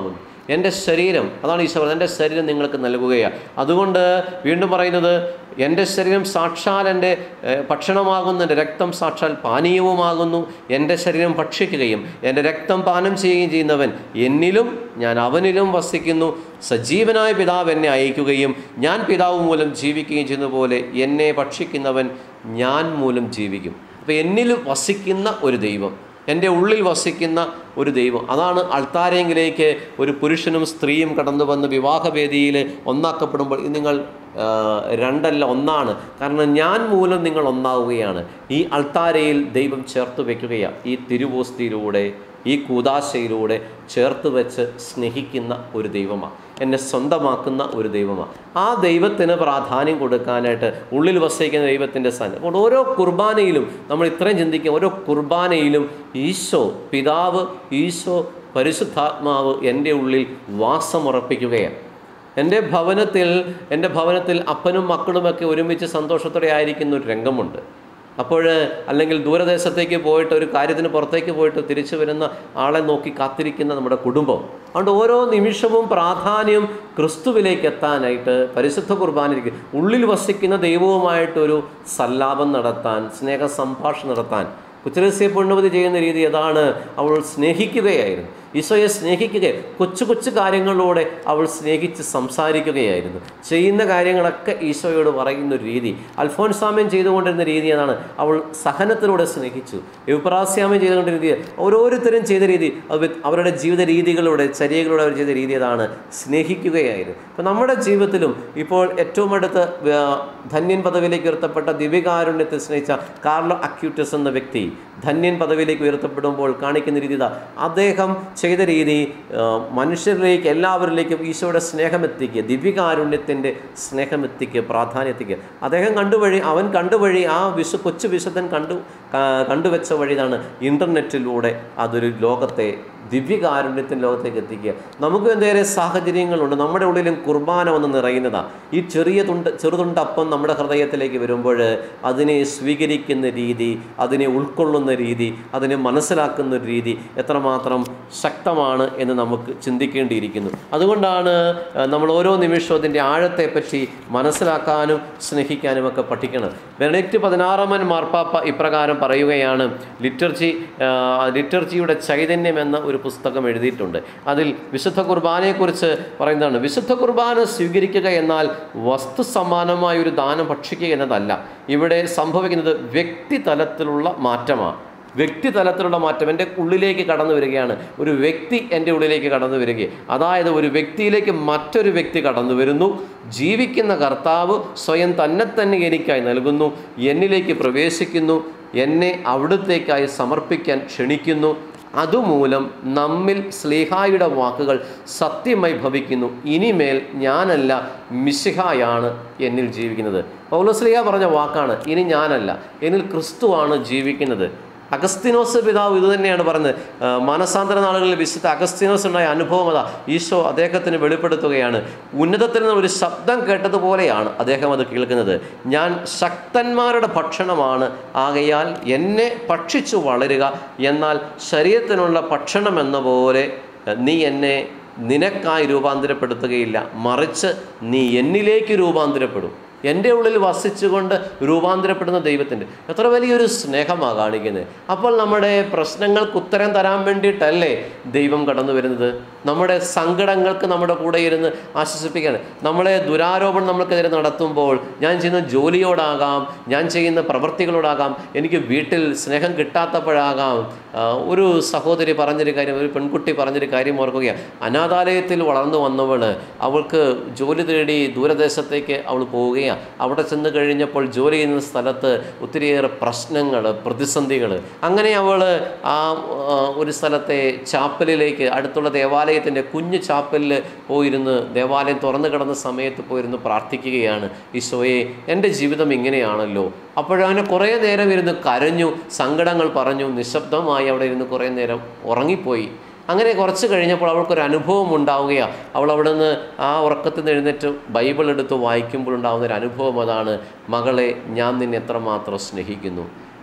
എൻ്റെ ശരീരം അതാണ് ഈശോ പറയുന്നത് എൻ്റെ ശരീരം നിങ്ങൾക്ക് നൽകുകയാണ് അതുകൊണ്ട് വീണ്ടും പറയുന്നത് എൻ്റെ ശരീരം സാക്ഷാൽ എൻ്റെ ഏഹ്, ഭക്ഷണമാകുന്നു എൻ്റെ രക്തം സാക്ഷാൽ പാനീയവുമാകുന്നു എൻ്റെ ശരീരം ഭക്ഷിക്കുകയും എൻ്റെ രക്തം പാനം ചെയ്യുകയും ചെയ്യുന്നവൻ എന്നിലും ഞാൻ അവനിലും വസിക്കുന്നു സജീവനായ പിതാവ് എന്നെ അയക്കുകയും ഞാൻ പിതാവ് മൂലം ജീവിക്കുകയും ചെയ്യുന്ന പോലെ എന്നെ ഭക്ഷിക്കുന്നവൻ ഞാൻ മൂലം ജീവിക്കും അപ്പോൾ എന്നിൽ വസിക്കുന്ന ഒരു ദൈവം എൻ്റെ ഉള്ളിൽ വസിക്കുന്ന ഒരു ദൈവം അതാണ് അൾത്താരെങ്കിലേക്ക് ഒരു പുരുഷനും സ്ത്രീയും കടന്നു വന്ന് വിവാഹവേദിയിൽ ഒന്നാക്കപ്പെടുമ്പോൾ ഇത് നിങ്ങൾ ആ, രണ്ടല്ല ഒന്നാണ് കാരണം ഞാൻ മൂലം നിങ്ങൾ ഒന്നാവുകയാണ് ഈ അൾത്താരയിൽ ദൈവം ചേർത്ത് വയ്ക്കുകയാണ് ഈ തിരുവോസ്തിയിലൂടെ ഈ കൂതാശയിലൂടെ ചേർത്ത് വെച്ച് സ്നേഹിക്കുന്ന ഒരു ദൈവമാണ് എന്നെ സ്വന്തമാക്കുന്ന ഒരു ദൈവമാണ് ആ ദൈവത്തിന് പ്രാധാന്യം കൊടുക്കാനായിട്ട് ഉള്ളിൽ വസിക്കുന്ന ദൈവത്തിൻ്റെ സ്ഥാനം അപ്പോൾ ഓരോ കുർബാനയിലും നമ്മൾ ഇത്രയും ചിന്തിക്കുക ഓരോ കുർബാനയിലും ഈശോ പിതാവ് ഈശോ പരിശുദ്ധാത്മാവ് എൻ്റെ ഉള്ളിൽ വാസമുറപ്പിക്കുകയാണ് എൻ്റെ ഭവനത്തിൽ എൻ്റെ ഭവനത്തിൽ അപ്പനും മക്കളുമൊക്കെ ഒരുമിച്ച് സന്തോഷത്തോടെ ആയിരിക്കുന്ന ഒരു രംഗമുണ്ട് അപ്പോൾ അല്ലെങ്കിൽ ദൂരദേശത്തേക്ക് പോയിട്ട് ഒരു കാര്യത്തിന് പുറത്തേക്ക് പോയിട്ട് തിരിച്ചു വരുന്ന ആളെ നോക്കി കാത്തിരിക്കുന്ന നമ്മുടെ കുടുംബം അതുകൊണ്ട് ഓരോ നിമിഷവും പ്രാധാന്യം ക്രിസ്തുവിലേക്ക് എത്താനായിട്ട് പരിശുദ്ധ കുർബാനയ്ക്ക് ഉള്ളിൽ വസിക്കുന്ന ദൈവവുമായിട്ടൊരു സല്ലാപം നടത്താൻ സ്നേഹ സംഭാഷണം നടത്താൻ കുച്ചരസ്യ പുണ്യവതി ചെയ്യുന്ന രീതി അതാണ് അവൾ സ്നേഹിക്കുകയായിരുന്നു ഈശോയെ സ്നേഹിക്കുക കൊച്ചു കൊച്ചു കാര്യങ്ങളിലൂടെ അവൾ സ്നേഹിച്ച് സംസാരിക്കുകയായിരുന്നു ചെയ്യുന്ന കാര്യങ്ങളൊക്കെ ഈശോയോട് പറയുന്ന ഒരു രീതി അൽഫോൻസാമ്യം ചെയ്തുകൊണ്ടിരുന്ന രീതി അതാണ് അവൾ സഹനത്തിലൂടെ സ്നേഹിച്ചു യുപ്രാസ്യാമ്യം ചെയ്തുകൊണ്ടിരുന്ന രീതി ഓരോരുത്തരും ചെയ്ത രീതി അത് വ്യത്- അവരുടെ ജീവിത രീതികളിലൂടെ ചര്യകളിലൂടെ അവർ ചെയ്ത രീതി അതാണ് സ്നേഹിക്കുകയായിരുന്നു അപ്പോൾ നമ്മുടെ ജീവിതത്തിലും ഇപ്പോൾ ഏറ്റവും അടുത്ത് വ്യ- ധന്യൻ പദവിയിലേക്ക് ഉയർത്തപ്പെട്ട ദിവ്യകാരുണ്യത്തെ സ്നേഹിച്ച കാർലോ അക്യൂട്ടസ് എന്ന വ്യക്തി ധന്യൻ പദവിയിലേക്ക് ഉയർത്തപ്പെടുമ്പോൾ കാണിക്കുന്ന രീതി ഇതാ അദ്ദേഹം ചെയ്ത രീതി ആ, മനുഷ്യരിലേക്ക് എല്ലാവരിലേക്കും ഈശോയുടെ സ്നേഹമെത്തിക്കുക ദിവ്യകാരുണ്യത്തിൻ്റെ സ്നേഹമെത്തിക്കുക പ്രാധാന്യത്തിക്കുക അദ്ദേഹം കണ്ടുവഴി അവൻ കണ്ടുവഴി ആ വിശു കൊച്ചു വിശുദ്ധൻ കണ്ടു ക- കണ്ടുവെച്ച വഴി ഇതാണ് ഇൻ്റർനെറ്റിലൂടെ അതൊരു ലോകത്തെ ദിവ്യകാരുണ്യത്തിൻ്റെ ലോകത്തേക്ക് എത്തിക്കുക നമുക്ക് എന്തേറെ സാഹചര്യങ്ങളുണ്ട് നമ്മുടെ ഉള്ളിലും കുർബാന ഒന്ന് നിറയുന്നതാണ് ഈ ചെറിയ തുണ്ട് ചെറുതുണ്ടപ്പം നമ്മുടെ ഹൃദയത്തിലേക്ക് വരുമ്പോൾ അതിനെ സ്വീകരിക്കുന്ന രീതി അതിനെ ഉൾക്കൊള്ളുന്ന രീതി അതിനെ മനസ്സിലാക്കുന്ന ഒരു രീതി എത്രമാത്രം ശക്തമാണ് എന്ന് നമുക്ക് ചിന്തിക്കേണ്ടിയിരിക്കുന്നു അതുകൊണ്ടാണ് ആ, നമ്മൾ ഓരോ നിമിഷവും അതിൻ്റെ ആഴത്തെപ്പറ്റി മനസ്സിലാക്കാനും സ്നേഹിക്കാനും ഒക്കെ പഠിക്കണം ബെനഡിക്റ്റ് പതിനാറാമൻ മാർപ്പാപ്പ ഇപ്രകാരം പറയുകയാണ് ലിറ്റർജി ആ, ലിറ്റർജിയുടെ ചൈതന്യം എന്ന ഒരു പുസ്തകം എഴുതിയിട്ടുണ്ട് അതിൽ വിശുദ്ധ കുർബാനയെക്കുറിച്ച് പറയുന്നതാണ് വിശുദ്ധ കുർബാന സ്വീകരിക്കുക എന്നാൽ വസ്തു സമാനമായ ഒരു ദാനം ഭക്ഷിക്കുക എന്നതല്ല ഇവിടെ സംഭവിക്കുന്നത് വ്യക്തിതലത്തിലുള്ള മാറ്റമാണ് വ്യക്തിതലത്തിലുള്ള മാറ്റം എൻ്റെ ഉള്ളിലേക്ക് കടന്നു വരികയാണ് ഒരു വ്യക്തി എൻ്റെ ഉള്ളിലേക്ക് കടന്നു വരികയും അതായത് ഒരു വ്യക്തിയിലേക്ക് മറ്റൊരു വ്യക്തി കടന്നു വരുന്നു ജീവിക്കുന്ന കർത്താവ് സ്വയം തന്നെ തന്നെ എനിക്കായി നൽകുന്നു എന്നിലേക്ക് പ്രവേശിക്കുന്നു എന്നെ അവിടുത്തേക്കായി സമർപ്പിക്കാൻ ക്ഷണിക്കുന്നു അതുമൂലം നമ്മിൽ സ്ലീഹായുടെ വാക്കുകൾ സത്യമായി ഭവിക്കുന്നു ഇനിമേൽ ഞാനല്ല മിശിഹായാണ് എന്നിൽ ജീവിക്കുന്നത് പൗലോസ്ലിഹ പറഞ്ഞ വാക്കാണ് ഇനി ഞാനല്ല എന്നിൽ ക്രിസ്തുവാണ് ജീവിക്കുന്നത് അഗസ്തിനോസ് പിതാവ് ഇത് തന്നെയാണ് പറഞ്ഞത് ആ, മാനസാന്തര നാളുകളിൽ വിശുദ്ധ അഗസ്തിനോസ് ഉണ്ടായ അനുഭവം അതാ ഈശോ അദ്ദേഹത്തിന് വെളിപ്പെടുത്തുകയാണ് ഉന്നതത്തിൽ നിന്ന് ഒരു ശബ്ദം കേട്ടതുപോലെയാണ് അദ്ദേഹം അത് കേൾക്കുന്നത് ഞാൻ ശക്തന്മാരുടെ ഭക്ഷണമാണ് ആകയാൽ എന്നെ ഭക്ഷിച്ചു വളരുക എന്നാൽ ശരീരത്തിനുള്ള ഭക്ഷണം എന്ന പോലെ നീ എന്നെ നിനക്കായി രൂപാന്തരപ്പെടുത്തുകയില്ല മറിച്ച് നീ എന്നിലേക്ക് രൂപാന്തരപ്പെടും എൻ്റെ ഉള്ളിൽ വസിച്ചുകൊണ്ട് രൂപാന്തരപ്പെടുന്ന ദൈവത്തിൻ്റെ എത്ര വലിയൊരു സ്നേഹമാണ് കാണിക്കുന്നത് അപ്പോൾ നമ്മുടെ പ്രശ്നങ്ങൾക്ക് ഉത്തരം തരാൻ വേണ്ടിയിട്ടല്ലേ ദൈവം കടന്നു വരുന്നത് നമ്മുടെ സങ്കടങ്ങൾക്ക് നമ്മുടെ കൂടെ ഇരുന്ന് ആശ്വസിപ്പിക്കാൻ നമ്മളെ ദുരാരോപണം നമ്മൾക്കെതിരെ നടത്തുമ്പോൾ ഞാൻ ചെയ്യുന്ന ജോലിയോടാകാം ഞാൻ ചെയ്യുന്ന പ്രവൃത്തികളോടാകാം എനിക്ക് വീട്ടിൽ സ്നേഹം കിട്ടാത്തപ്പോഴാകാം ആ, ഒരു സഹോദരി പറഞ്ഞൊരു കാര്യം ഒരു പെൺകുട്ടി പറഞ്ഞൊരു കാര്യം ഓർക്കുകയാണ് അനാഥാലയത്തിൽ വളർന്നു വന്നവൾ അവൾക്ക് ജോലി തേടി ദൂരദേശത്തേക്ക് അവൾ പോവുകയാണ് അവിടെ ചെന്ന് കഴിഞ്ഞപ്പോൾ ജോലി ചെയ്യുന്ന സ്ഥലത്ത് ഒത്തിരിയേറെ പ്രശ്നങ്ങൾ പ്രതിസന്ധികൾ അങ്ങനെ അവൾ ആ ആ, ഒരു സ്ഥലത്തെ ചാപ്പലിലേക്ക് അടുത്തുള്ള ദേവാലയത്തിൻ്റെ കുഞ്ഞു ചാപ്പലിൽ പോയിരുന്ന് ദേവാലയം തുറന്നു കിടന്ന സമയത്ത് പോയിരുന്ന് പ്രാർത്ഥിക്കുകയാണ് ഈശോയെ എൻ്റെ ജീവിതം ഇങ്ങനെയാണല്ലോ അപ്പോഴങ്ങനെ കുറേ നേരം ഇരുന്ന് കരഞ്ഞു സങ്കടങ്ങൾ പറഞ്ഞു നിശബ്ദമായി അവിടെ ഇരുന്ന് കുറേ നേരം ഉറങ്ങിപ്പോയി അങ്ങനെ കുറച്ച് കഴിഞ്ഞപ്പോൾ അവൾക്കൊരു അനുഭവം ഉണ്ടാവുകയാണ് അവൾ അവിടെ നിന്ന് ആ ഉറക്കത്തിൽ നിന്ന് എഴുന്നേറ്റ് ബൈബിൾ എടുത്ത് വായിക്കുമ്പോൾ ഉണ്ടാകുന്ന ഒരു അനുഭവം അതാണ് മകളെ ഞാൻ നിന്നെ എത്രമാത്രം സ്നേഹിക്കുന്നു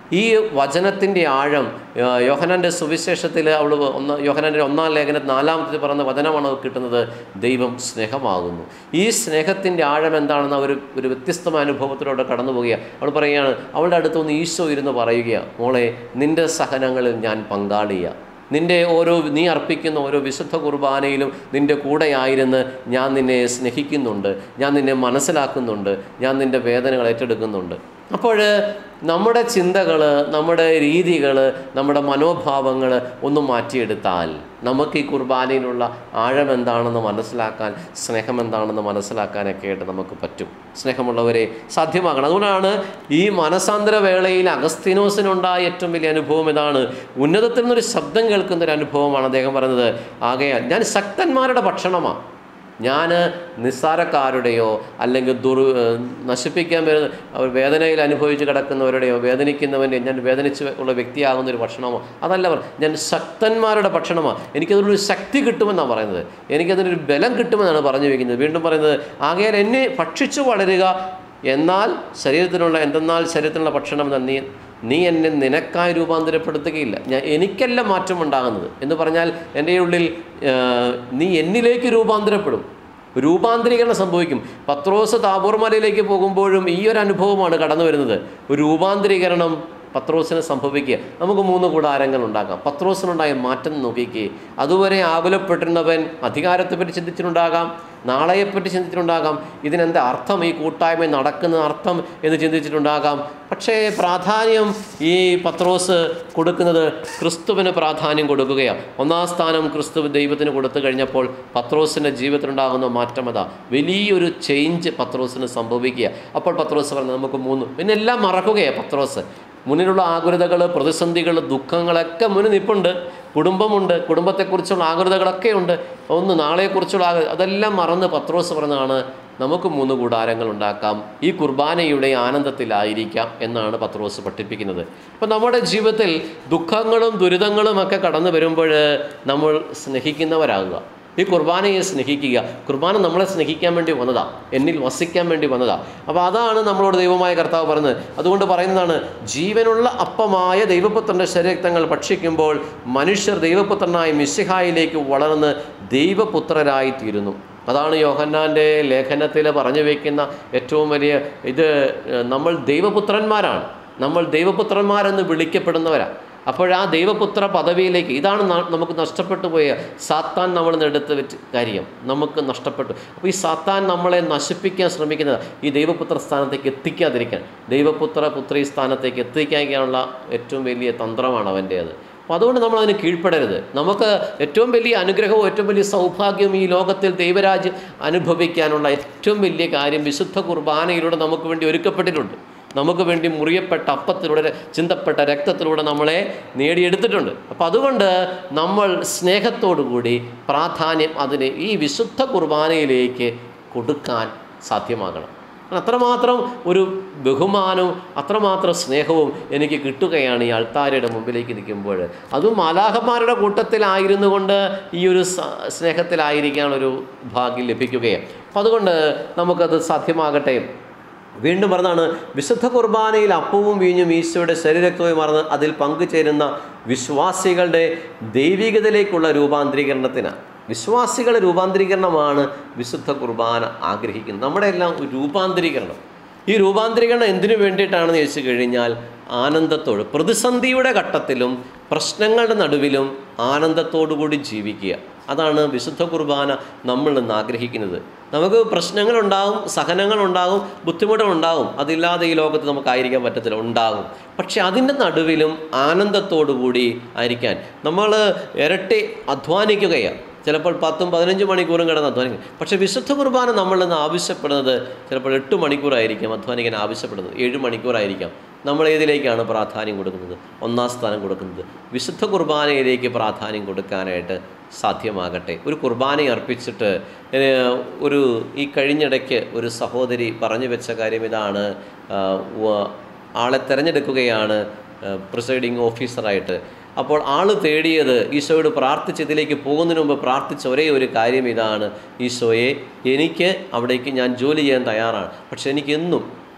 ഈ വചനത്തിൻ്റെ ആഴം ആ, യോഹനാൻ്റെ സുവിശേഷത്തിൽ അവൾ ഒന്ന് യോഹനാൻ്റെ ഒന്നാം ലേഖനത്തിൽ നാലാമത്തെ പറയുന്ന വചനമാണ് അവൾക്ക് കിട്ടുന്നത് ദൈവം സ്നേഹമാകുന്നു ഈ സ്നേഹത്തിൻ്റെ ആഴം എന്താണെന്ന് അവർ ഒരു വ്യത്യസ്തമായ അനുഭവത്തിലൂടെ കടന്നു പോവുകയാണ് അവൾ പറയുകയാണ് അവളുടെ അടുത്ത് ഒന്ന് ഈശോ ഇരുന്ന് പറയുകയാണ് മോളെ നിൻ്റെ സഹനങ്ങളിൽ ഞാൻ പങ്കാളിയാണ് നിൻ്റെ ഓരോ നീ അർപ്പിക്കുന്ന ഓരോ വിശുദ്ധ കുർബാനയിലും നിൻ്റെ കൂടെയായിരുന്ന് ഞാൻ നിന്നെ സ്നേഹിക്കുന്നുണ്ട് ഞാൻ നിന്നെ മനസ്സിലാക്കുന്നുണ്ട് ഞാൻ നിൻ്റെ വേദനകൾ ഏറ്റെടുക്കുന്നുണ്ട് അപ്പോൾ നമ്മുടെ ചിന്തകൾ നമ്മുടെ രീതികൾ നമ്മുടെ മനോഭാവങ്ങൾ ഒന്ന് മാറ്റിയെടുത്താൽ നമുക്ക് ഈ കുർബാനയിലുള്ള ആഴം എന്താണെന്ന് മനസ്സിലാക്കാൻ സ്നേഹം എന്താണെന്ന് മനസ്സിലാക്കാനൊക്കെ ആയിട്ട് നമുക്ക് പറ്റും സ്നേഹമുള്ളവരെ സാധ്യമാകണം അതുകൊണ്ടാണ് ഈ മനസാന്തര വേളയിൽ അഗസ്തീനോസിനുണ്ടായ ഏറ്റവും വലിയ അനുഭവം ഇതാണ് ഉന്നതത്തിൽ നിന്നൊരു ശബ്ദം കേൾക്കുന്ന ഒരു അനുഭവമാണ് അദ്ദേഹം പറയുന്നത് ആകയാൽ ഞാൻ ശക്തന്മാരുടെ ഭക്ഷണമാണ് ഞാൻ നിസ്സാരക്കാരുടെയോ അല്ലെങ്കിൽ ദുർ നശിപ്പിക്കാൻ വരുന്ന അവർ വേദനയിൽ അനുഭവിച്ച് കിടക്കുന്നവരുടെയോ വേദനിക്കുന്നവൻ്റെ ഞാൻ വേദനിച്ച് ഉള്ള വ്യക്തിയാകുന്ന ഒരു ഭക്ഷണമോ അതല്ല പറ ഞാൻ ശക്തന്മാരുടെ ഭക്ഷണമാണ് എനിക്കതിനൊരു ശക്തി കിട്ടുമെന്നാണ് പറയുന്നത് എനിക്കതിനൊരു ബലം കിട്ടുമെന്നാണ് പറഞ്ഞു വയ്ക്കുന്നത് വീണ്ടും പറയുന്നത് ആകയാൽ എന്നെ ഭക്ഷിച്ചു വളരുക എന്നാൽ ശരീരത്തിനുള്ള എന്തെന്നാൽ ശരീരത്തിനുള്ള ഭക്ഷണം എന്ന നീ നീ എന്നെ നിനക്കായി രൂപാന്തരപ്പെടുത്തുകയില്ല ഞാൻ എനിക്കല്ല മാറ്റം ഉണ്ടാകുന്നത് എന്ന് പറഞ്ഞാൽ എൻ്റെ ഉള്ളിൽ ആ, നീ എന്നിലേക്ക് രൂപാന്തരപ്പെടും രൂപാന്തരീകരണം സംഭവിക്കും പത്രോസ് താബോർ മലയിലേക്ക് പോകുമ്പോഴും ഈ ഒരു അനുഭവമാണ് കടന്നു വരുന്നത് ഒരു രൂപാന്തരീകരണം പത്രോസിന് സംഭവിക്കുക നമുക്ക് മൂന്ന് കൂടാരങ്ങൾ ഉണ്ടാക്കാം പത്രോസിനുണ്ടായ മാറ്റം നോക്കിക്കേ അതുവരെ ആകുലപ്പെട്ടിരുന്നവൻ അധികാരത്തെപ്പറ്റി ചിന്തിച്ചിട്ടുണ്ടാകാം നാളെയെപ്പറ്റി ചിന്തിച്ചിട്ടുണ്ടാകാം ഇതിനെന്താ അർത്ഥം ഈ കൂട്ടായ്മ നടക്കുന്ന അർത്ഥം എന്ന് ചിന്തിച്ചിട്ടുണ്ടാകാം പക്ഷേ പ്രാധാന്യം ഈ പത്രോസ് കൊടുക്കുന്നത് ക്രിസ്തുവിന് പ്രാധാന്യം കൊടുക്കുകയാണ് ഒന്നാം സ്ഥാനം ക്രിസ്തു ദൈവത്തിന് കൊടുത്തു കഴിഞ്ഞപ്പോൾ പത്രോസിൻ്റെ ജീവിതത്തിലുണ്ടാകുന്ന മാറ്റം അതാ വലിയൊരു ചേഞ്ച് പത്രോസിന് സംഭവിക്കുക അപ്പോൾ പത്രോസ് പറഞ്ഞു നമുക്ക് മൂന്ന് പിന്നെ എല്ലാം മറക്കുകയാണ് പത്രോസ് മുന്നിലുള്ള ആകുലതകൾ പ്രതിസന്ധികൾ ദുഃഖങ്ങളൊക്കെ മുന്നിൽ നിൽപ്പുണ്ട് കുടുംബമുണ്ട് കുടുംബത്തെക്കുറിച്ചുള്ള ആകുലതകളൊക്കെ ഉണ്ട് ഒന്ന് നാളെക്കുറിച്ചുള്ള ആകു അതെല്ലാം മറന്ന് പത്രോസ് പറഞ്ഞതാണ് നമുക്ക് മൂന്ന് കൂടാരങ്ങൾ ഉണ്ടാക്കാം ഈ കുർബാനയുടെ ആനന്ദത്തിലായിരിക്കാം എന്നാണ് പത്രോസ് പഠിപ്പിക്കുന്നത് അപ്പം നമ്മുടെ ജീവിതത്തിൽ ദുഃഖങ്ങളും ദുരിതങ്ങളും ഒക്കെ കടന്നു വരുമ്പോൾ നമ്മൾ സ്നേഹിക്കുന്നവരാകുക ഈ കുർബാനയെ സ്നേഹിക്കുക കുർബാന നമ്മളെ സ്നേഹിക്കാൻ വേണ്ടി വന്നതാ എന്നിൽ വസിക്കാൻ വേണ്ടി വന്നതാ അപ്പോൾ അതാണ് നമ്മളോട് ദൈവമായ കർത്താവ് പറയുന്നത് അതുകൊണ്ട് പറയുന്നതാണ് ജീവനുള്ള അപ്പമായ ദൈവപുത്രൻ്റെ ശരീരക്തങ്ങൾ ഭക്ഷിക്കുമ്പോൾ മനുഷ്യർ ദൈവപുത്രനായ മിശിഹായിലേക്ക് വളർന്ന് ദൈവപുത്രരായി തീരുന്നു അതാണ് യോഹന്നാൻ്റെ ലേഖനത്തിൽ പറഞ്ഞു വയ്ക്കുന്ന ഏറ്റവും വലിയ ഇത് ഏഹ്, നമ്മൾ ദൈവപുത്രന്മാരാണ് നമ്മൾ ദൈവപുത്രന്മാരെന്ന് വിളിക്കപ്പെടുന്നവരാണ് അപ്പോൾ ആ ദൈവപുത്ര പദവിയിലേക്ക് ഇതാണ് ന- നമുക്ക് നഷ്ടപ്പെട്ടു പോയ സാത്താൻ നമ്മൾ എടുത്ത് വെച്ച് കാര്യം നമുക്ക് നഷ്ടപ്പെട്ടു അപ്പോൾ ഈ സാത്താൻ നമ്മളെ നശിപ്പിക്കാൻ ശ്രമിക്കുന്നത് ഈ ദൈവപുത്ര സ്ഥാനത്തേക്ക് എത്തിക്കാതിരിക്കാൻ ദൈവപുത്ര പുത്രി സ്ഥാനത്തേക്ക് എത്തിക്കാനുള്ള ഏറ്റവും വലിയ തന്ത്രമാണ് അവൻ്റേത് അപ്പോൾ അതുകൊണ്ട് നമ്മൾ അതിന് കീഴ്പ്പെടരുത് നമുക്ക് ഏറ്റവും വലിയ അനുഗ്രഹവും ഏറ്റവും വലിയ സൗഭാഗ്യവും ഈ ലോകത്തിൽ ദൈവരാജ്യം അനുഭവിക്കാനുള്ള ഏറ്റവും വലിയ കാര്യം വിശുദ്ധ കുർബാനയിലൂടെ നമുക്ക് വേണ്ടി ഒരുക്കപ്പെട്ടിട്ടുണ്ട് നമുക്ക് വേണ്ടി മുറിയപ്പെട്ട അപ്പത്തിലൂടെ ചിന്തപ്പെട്ട രക്തത്തിലൂടെ നമ്മളെ നേടിയെടുത്തിട്ടുണ്ട് അപ്പോൾ അതുകൊണ്ട് നമ്മൾ സ്നേഹത്തോടു കൂടി പ്രാധാന്യം അതിന് ഈ വിശുദ്ധ കുർബാനയിലേക്ക് കൊടുക്കാൻ സാധ്യമാകണം കാരണം അത്രമാത്രം ഒരു ബഹുമാനവും അത്രമാത്രം സ്നേഹവും എനിക്ക് കിട്ടുകയാണ് ഈ അൾത്താരയുടെ മുമ്പിലേക്ക് നിൽക്കുമ്പോൾ അതും മാലാഹന്മാരുടെ കൂട്ടത്തിലായിരുന്നു കൊണ്ട് ഈ ഒരു സ- സ്നേഹത്തിലായിരിക്കാനൊരു ഭാഗ്യം ലഭിക്കുകയാണ് അപ്പം അതുകൊണ്ട് നമുക്കത് സാധ്യമാകട്ടെ വീണ്ടും പറഞ്ഞാണ് വിശുദ്ധ കുർബാനയിൽ അപ്പവും വീഞ്ഞും ഈശോയുടെ ശരീരത്വവും മറന്ന് അതിൽ പങ്കുചേരുന്ന വിശ്വാസികളുടെ ദൈവികതയിലേക്കുള്ള രൂപാന്തരീകരണത്തിനാണ് വിശ്വാസികളുടെ രൂപാന്തരീകരണമാണ് വിശുദ്ധ കുർബാന ആഗ്രഹിക്കുന്നത് നമ്മുടെ എല്ലാം ഒരു രൂപാന്തരീകരണം ഈ രൂപാന്തരീകരണം എന്തിനു വേണ്ടിയിട്ടാണെന്ന് ചോദിച്ചു കഴിഞ്ഞാൽ ആനന്ദത്തോട് പ്രതിസന്ധിയുടെ ഘട്ടത്തിലും പ്രശ്നങ്ങളുടെ നടുവിലും ആനന്ദത്തോടുകൂടി ജീവിക്കുക അതാണ് വിശുദ്ധ കുർബാന നമ്മൾ ഇന്ന് ആഗ്രഹിക്കുന്നത് നമുക്ക് പ്രശ്നങ്ങളുണ്ടാവും സഹനങ്ങളുണ്ടാകും ബുദ്ധിമുട്ടുകളുണ്ടാവും അതില്ലാതെ ഈ ലോകത്ത് നമുക്കായിരിക്കാൻ പറ്റത്തില്ല ഉണ്ടാകും പക്ഷെ അതിൻ്റെ നടുവിലും ആനന്ദത്തോടുകൂടി ആയിരിക്കാൻ നമ്മൾ ഇരട്ടി അധ്വാനിക്കുകയാണ് ചിലപ്പോൾ പത്തും പതിനഞ്ച് മണിക്കൂറും കിടന്ന് അധ്വാനിക്കും പക്ഷേ വിശുദ്ധ കുർബാന നമ്മളിൽ നിന്ന് ആവശ്യപ്പെടുന്നത് ചിലപ്പോൾ എട്ട് മണിക്കൂറായിരിക്കും അധ്വാനിക്കാൻ ആവശ്യപ്പെടുന്നത് ഏഴ് മണിക്കൂറായിരിക്കാം നമ്മൾ ഏതിലേക്കാണ് പ്രാധാന്യം കൊടുക്കുന്നത് ഒന്നാം സ്ഥാനം കൊടുക്കുന്നത് വിശുദ്ധ കുർബാനയിലേക്ക് പ്രാധാന്യം കൊടുക്കാനായിട്ട് സാധ്യമാകട്ടെ ഒരു കുർബാന അർപ്പിച്ചിട്ട് ഏഹ്, ഒരു ഈ കഴിഞ്ഞിടയ്ക്ക് ഒരു സഹോദരി പറഞ്ഞു വെച്ച കാര്യം ഇതാണ് ആ, വ- ആളെ തിരഞ്ഞെടുക്കുകയാണ് പ്രിസൈഡിങ് ഓഫീസറായിട്ട് അപ്പോൾ ആൾ തേടിയത് ഈശോയോട് പ്രാർത്ഥിച്ച് ഇതിലേക്ക് പോകുന്നതിന് മുമ്പ് പ്രാർത്ഥിച്ച ഒരേ ഒരു കാര്യം ഇതാണ് ഈശോയെ എനിക്ക് അവിടേക്ക് ഞാൻ ജോലി ചെയ്യാൻ തയ്യാറാണ് പക്ഷെ എനിക്കെന്നും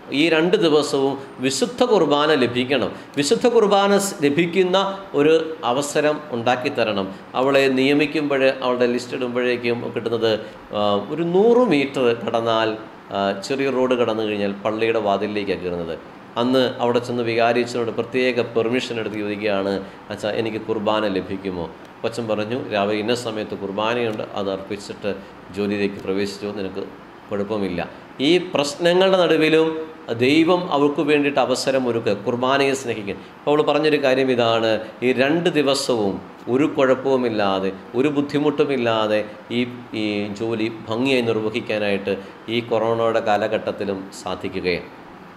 ഈ രണ്ട് ദിവസവും വിശുദ്ധ കുർബാന ലഭിക്കണം വിശുദ്ധ കുർബാന സ് ലഭിക്കുന്ന ഒരു അവസരം ഉണ്ടാക്കി തരണം അവളെ നിയമിക്കുമ്പോൾ അവളുടെ ലിസ്റ്റ് ഇടുമ്പോഴേക്കും കിട്ടുന്നത് ആ, ഒരു നൂറ് മീറ്റർ കടന്നാൽ ആ, ചെറിയ റോഡ് കടന്നു കഴിഞ്ഞാൽ പള്ളിയുടെ വാതിലിലേക്കാണ് കയറുന്നത് അന്ന് അവിടെ ചെന്ന് വികാരിച്ചനോട് പ്രത്യേക പെർമിഷൻ എടുത്ത് ചോദിക്കുകയാണ് അച്ഛാ എനിക്ക് കുർബാന ലഭിക്കുമോ കൊച്ചൻ പറഞ്ഞു രാവിലെ ഇന്ന സമയത്ത് കുർബാനയുണ്ട് അത് അർപ്പിച്ചിട്ട് ജോലിയിലേക്ക് പ്രവേശിച്ചു നിനക്ക് കുഴപ്പമില്ല ഈ പ്രശ്നങ്ങളുടെ നടുവിലും ദൈവം അവൾക്ക് വേണ്ടിയിട്ട് അവസരം ഒരുക്കുക കുർബാനയെ സ്നേഹിക്കാൻ അപ്പോൾ അവൾ പറഞ്ഞൊരു കാര്യം ഇതാണ് ഈ രണ്ട് ദിവസവും ഒരു കുഴപ്പവുമില്ലാതെ ഒരു ബുദ്ധിമുട്ടുമില്ലാതെ ഈ ഈ ജോലി ഭംഗിയായി നിർവഹിക്കാനായിട്ട് ഈ കൊറോണയുടെ കാലഘട്ടത്തിലും സാധിക്കുകയാണ്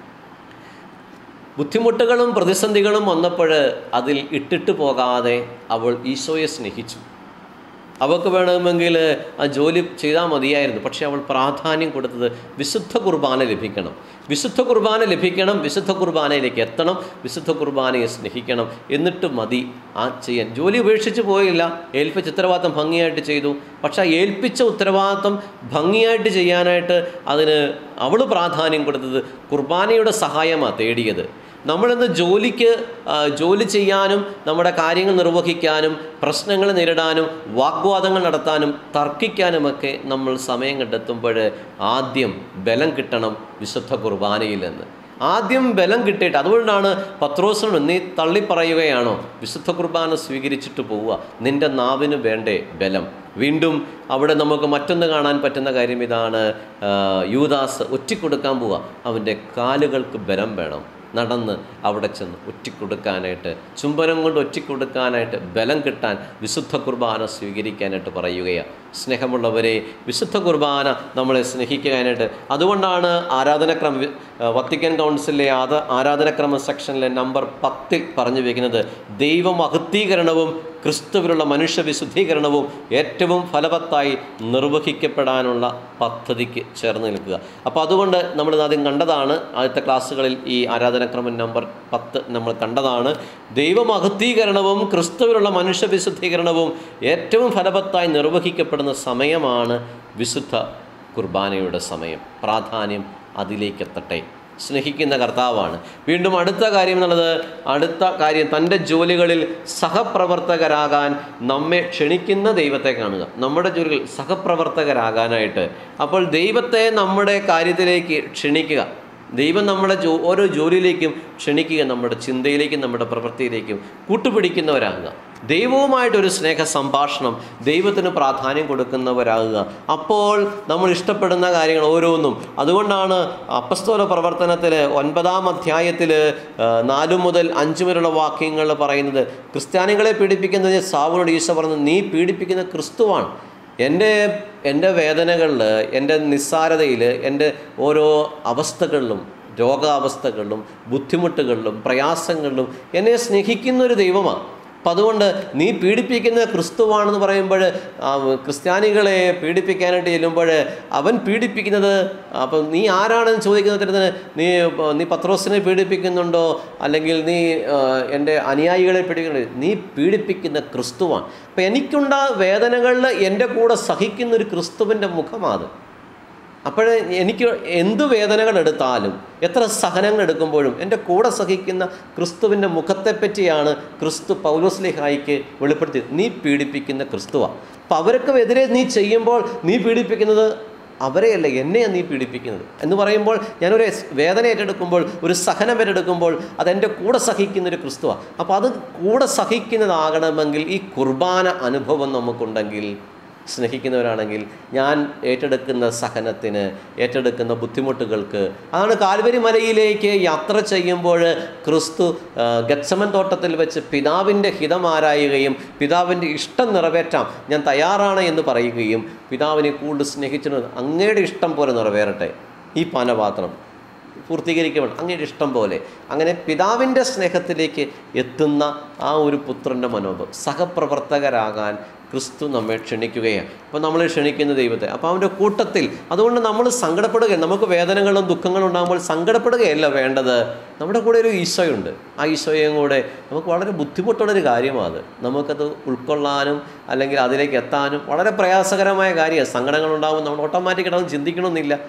ബുദ്ധിമുട്ടുകളും പ്രതിസന്ധികളും വന്നപ്പോൾ അതിൽ ഇട്ടിട്ട് പോകാതെ അവൾ ഈശോയെ സ്നേഹിച്ചു അവൾക്ക് വേണമെങ്കിൽ ആ ജോലി ചെയ്താൽ മതിയായിരുന്നു പക്ഷേ അവൾ പ്രാധാന്യം കൊടുത്തത് വിശുദ്ധ കുർബാന ലഭിക്കണം വിശുദ്ധ കുർബാന ലഭിക്കണം വിശുദ്ധ കുർബാനയിലേക്ക് എത്തണം വിശുദ്ധ കുർബാനയെ സ്നേഹിക്കണം എന്നിട്ട് മതി ആ ചെയ്യാൻ ജോലി ഉപേക്ഷിച്ച് പോയില്ല ഏൽപ്പിച്ച ഉത്തരവാദിത്തം ഭംഗിയായിട്ട് ചെയ്തു പക്ഷേ ആ ഏൽപ്പിച്ച ഉത്തരവാദിത്തം ഭംഗിയായിട്ട് ചെയ്യാനായിട്ട് അതിന് അവൾ പ്രാധാന്യം കൊടുത്തത് കുർബാനയുടെ സഹായമാണ് തേടിയത് നമ്മളിന്ന് ജോലിക്ക് ആ, ജോലി ചെയ്യാനും നമ്മുടെ കാര്യങ്ങൾ നിർവഹിക്കാനും പ്രശ്നങ്ങൾ നേരിടാനും വാഗ്വാദങ്ങൾ നടത്താനും തർക്കിക്കാനുമൊക്കെ നമ്മൾ സമയം കണ്ടെത്തുമ്പോൾ ആദ്യം ബലം കിട്ടണം വിശുദ്ധ കുർബാനയിൽ നിന്ന് ആദ്യം ബലം കിട്ടിയിട്ട് അതുകൊണ്ടാണ് പത്രോസിനോട് നീ തള്ളിപ്പറയുകയാണോ വിശുദ്ധ കുർബാന സ്വീകരിച്ചിട്ട് പോവുക നിന്റെ നാവിന് വേണ്ടേ ബലം വീണ്ടും അവിടെ നമുക്ക് മറ്റൊന്ന് കാണാൻ പറ്റുന്ന കാര്യം ഇതാണ് ആ, യൂദാസ് ഒറ്റിക്കൊടുക്കാൻ പോവുക അവൻ്റെ കാലുകൾക്ക് ബലം വേണം നടന്ന് അവിടെ ചെന്ന് ഒറ്റിക്കൊടുക്കാനായിട്ട് ചുംബനം കൊണ്ട് ഒറ്റിക്കൊടുക്കാനായിട്ട് ബലം കിട്ടാൻ വിശുദ്ധ കുർബാന സ്വീകരിക്കാനായിട്ട് പറയുകയാണ് സ്നേഹമുള്ളവരെ വിശുദ്ധ കുർബാന നമ്മളെ സ്നേഹിക്കാനായിട്ട് അതുകൊണ്ടാണ് ആരാധനക്രമ വി- ആ, വത്തിക്കൻ കൗൺസിലിലെ ആദ ആരാധനക്രമ സെക്ഷനിലെ നമ്പർ പത്തിൽ പറഞ്ഞു വയ്ക്കുന്നത് ദൈവമഹത്വീകരണവും ക്രിസ്തുവിലുള്ള മനുഷ്യ വിശുദ്ധീകരണവും ഏറ്റവും ഫലവത്തായി നിർവഹിക്കപ്പെടാനുള്ള പദ്ധതിക്ക് ചേർന്ന് നിൽക്കുക അപ്പോൾ അതുകൊണ്ട് നമ്മൾ ആദ്യം കണ്ടതാണ് ആദ്യത്തെ ക്ലാസ്സുകളിൽ ഈ ആരാധനക്രമം നമ്പർ പത്ത് നമ്മൾ കണ്ടതാണ് ദൈവമഹത്വീകരണവും ക്രിസ്തുവിലുള്ള മനുഷ്യ വിശുദ്ധീകരണവും ഏറ്റവും ഫലവത്തായി നിർവഹിക്കപ്പെടുന്ന സമയമാണ് വിശുദ്ധ കുർബാനയുടെ സമയം പ്രാധാന്യം അതിലേക്കെത്തട്ടെ സ്നേഹിക്കുന്ന കർത്താവാണ് വീണ്ടും അടുത്ത കാര്യം എന്നുള്ളത് അടുത്ത കാര്യം തൻ്റെ ജോലികളിൽ സഹപ്രവർത്തകരാകാൻ നമ്മെ ക്ഷണിക്കുന്ന ദൈവത്തെ കാണുക നമ്മുടെ ജോലികൾ സഹപ്രവർത്തകരാകാനായിട്ട് അപ്പോൾ ദൈവത്തെ നമ്മുടെ കാര്യത്തിലേക്ക് ക്ഷണിക്കുക ദൈവം നമ്മുടെ ജോ ഓരോ ജോലിയിലേക്കും ക്ഷണിക്കുക നമ്മുടെ ചിന്തയിലേക്കും നമ്മുടെ പ്രവൃത്തിയിലേക്കും കൂട്ടുപിടിക്കുന്നവരാകുക ദൈവവുമായിട്ടൊരു സ്നേഹ സംഭാഷണം ദൈവത്തിന് പ്രാധാന്യം കൊടുക്കുന്നവരാകുക അപ്പോൾ നമ്മൾ ഇഷ്ടപ്പെടുന്ന കാര്യങ്ങൾ ഓരോന്നും അതുകൊണ്ടാണ് അപ്പസ്തോല പ്രവർത്തനത്തിൽ ഒൻപതാം അധ്യായത്തിൽ നാലു മുതൽ അഞ്ച് വരെയുള്ള വാക്യങ്ങൾ പറയുന്നത് ക്രിസ്ത്യാനികളെ പീഡിപ്പിക്കുന്നത് സാവുനോട് ഈശോ പറഞ്ഞു നീ പീഡിപ്പിക്കുന്ന ക്രിസ്തുവാണ് എൻ്റെ എൻ്റെ വേദനകളിൽ എൻ്റെ നിസ്സാരതയിൽ എൻ്റെ ഓരോ അവസ്ഥകളിലും രോഗാവസ്ഥകളിലും ബുദ്ധിമുട്ടുകളിലും പ്രയാസങ്ങളിലും എന്നെ സ്നേഹിക്കുന്ന ഒരു ദൈവമാണ് അപ്പം അതുകൊണ്ട് നീ പീഡിപ്പിക്കുന്ന ക്രിസ്തുവാണെന്ന് പറയുമ്പോൾ ആ, ക്രിസ്ത്യാനികളെ പീഡിപ്പിക്കാനായിട്ട് ചെല്ലുമ്പോൾ അവൻ പീഡിപ്പിക്കുന്നത് അപ്പം നീ ആരാണെന്ന് ചോദിക്കുന്നതിന് നീ നീ പത്രോസിനെ പീഡിപ്പിക്കുന്നുണ്ടോ അല്ലെങ്കിൽ നീ ആ, എൻ്റെ അനുയായികളെ പീഡിപ്പിക്കുന്നുണ്ടോ നീ പീഡിപ്പിക്കുന്ന ക്രിസ്തുവാണ് അപ്പം എനിക്കുണ്ട വേദനകളിൽ എൻ്റെ കൂടെ സഹിക്കുന്ന ഒരു ക്രിസ്തുവിൻ്റെ മുഖമാണ് അപ്പോൾ എനിക്ക് എന്ത് വേദനകൾ എടുത്താലും എത്ര സഹനങ്ങൾ എടുക്കുമ്പോഴും എൻ്റെ കൂടെ സഹിക്കുന്ന ക്രിസ്തുവിൻ്റെ മുഖത്തെപ്പറ്റിയാണ് ക്രിസ്തു പൗലോസ്ലിഹായിക്ക് വെളിപ്പെടുത്തിയത് നീ പീഡിപ്പിക്കുന്ന ക്രിസ്തുവാണ് അപ്പം അവർക്ക് എതിരെ നീ ചെയ്യുമ്പോൾ നീ പീഡിപ്പിക്കുന്നത് അവരെയല്ല എന്നെയാണ് നീ പീഡിപ്പിക്കുന്നത് എന്ന് പറയുമ്പോൾ ഞാനൊരു വേദന ഏറ്റെടുക്കുമ്പോൾ ഒരു സഹനം ഏറ്റെടുക്കുമ്പോൾ അതെൻ്റെ കൂടെ സഹിക്കുന്ന ഒരു ക്രിസ്തുവാണ് അപ്പോൾ അത് കൂടെ സഹിക്കുന്നതാകണമെങ്കിൽ ഈ കുർബാന അനുഭവം നമുക്കുണ്ടെങ്കിൽ സ്നേഹിക്കുന്നവരാണെങ്കിൽ ഞാൻ ഏറ്റെടുക്കുന്ന സഹനത്തിന് ഏറ്റെടുക്കുന്ന ബുദ്ധിമുട്ടുകൾക്ക് അതാണ് കാൽവരി മലയിലേക്ക് യാത്ര ചെയ്യുമ്പോൾ ക്രിസ്തു ആ, ഗത്സമൻ തോട്ടത്തിൽ വെച്ച് പിതാവിൻ്റെ ഹിതമാരായുകയും പിതാവിൻ്റെ ഇഷ്ടം നിറവേറ്റാം ഞാൻ തയ്യാറാണ് എന്ന് പറയുകയും പിതാവിനെ കൂടുതൽ സ്നേഹിച്ചിരുന്നത് അങ്ങയുടെ ഇഷ്ടം പോലെ നിറവേറട്ടെ ഈ പാനപാത്രം പൂർത്തീകരിക്കപ്പെടും അങ്ങയുടെ ഇഷ്ടം പോലെ അങ്ങനെ പിതാവിൻ്റെ സ്നേഹത്തിലേക്ക് എത്തുന്ന ആ ഒരു പുത്രൻ്റെ മനോഭാവം സഹപ്രവർത്തകരാകാൻ ക്രിസ്തു നമ്മെ ക്ഷണിക്കുകയാണ് അപ്പോൾ നമ്മൾ ക്ഷണിക്കുന്ന ദൈവത്തെ അപ്പോൾ അവൻ്റെ കൂട്ടത്തിൽ അതുകൊണ്ട് നമ്മൾ സങ്കടപ്പെടുക നമുക്ക് വേദനകളും ദുഃഖങ്ങളും ഉണ്ടാകുമ്പോൾ സങ്കടപ്പെടുകയല്ല വേണ്ടത് നമ്മുടെ കൂടെ ഒരു ഈശോയുണ്ട് ആ ഈശോയും കൂടെ നമുക്ക് വളരെ ബുദ്ധിമുട്ടുള്ളൊരു കാര്യമാണ് അത് നമുക്കത് ഉൾക്കൊള്ളാനും അല്ലെങ്കിൽ അതിലേക്ക് എത്താനും വളരെ പ്രയാസകരമായ കാര്യമാണ് സങ്കടങ്ങൾ ഉണ്ടാകുമ്പോൾ നമ്മൾ ഓട്ടോമാറ്റിക്കായിട്ട് അത് ചിന്തിക്കണമെന്നില്ല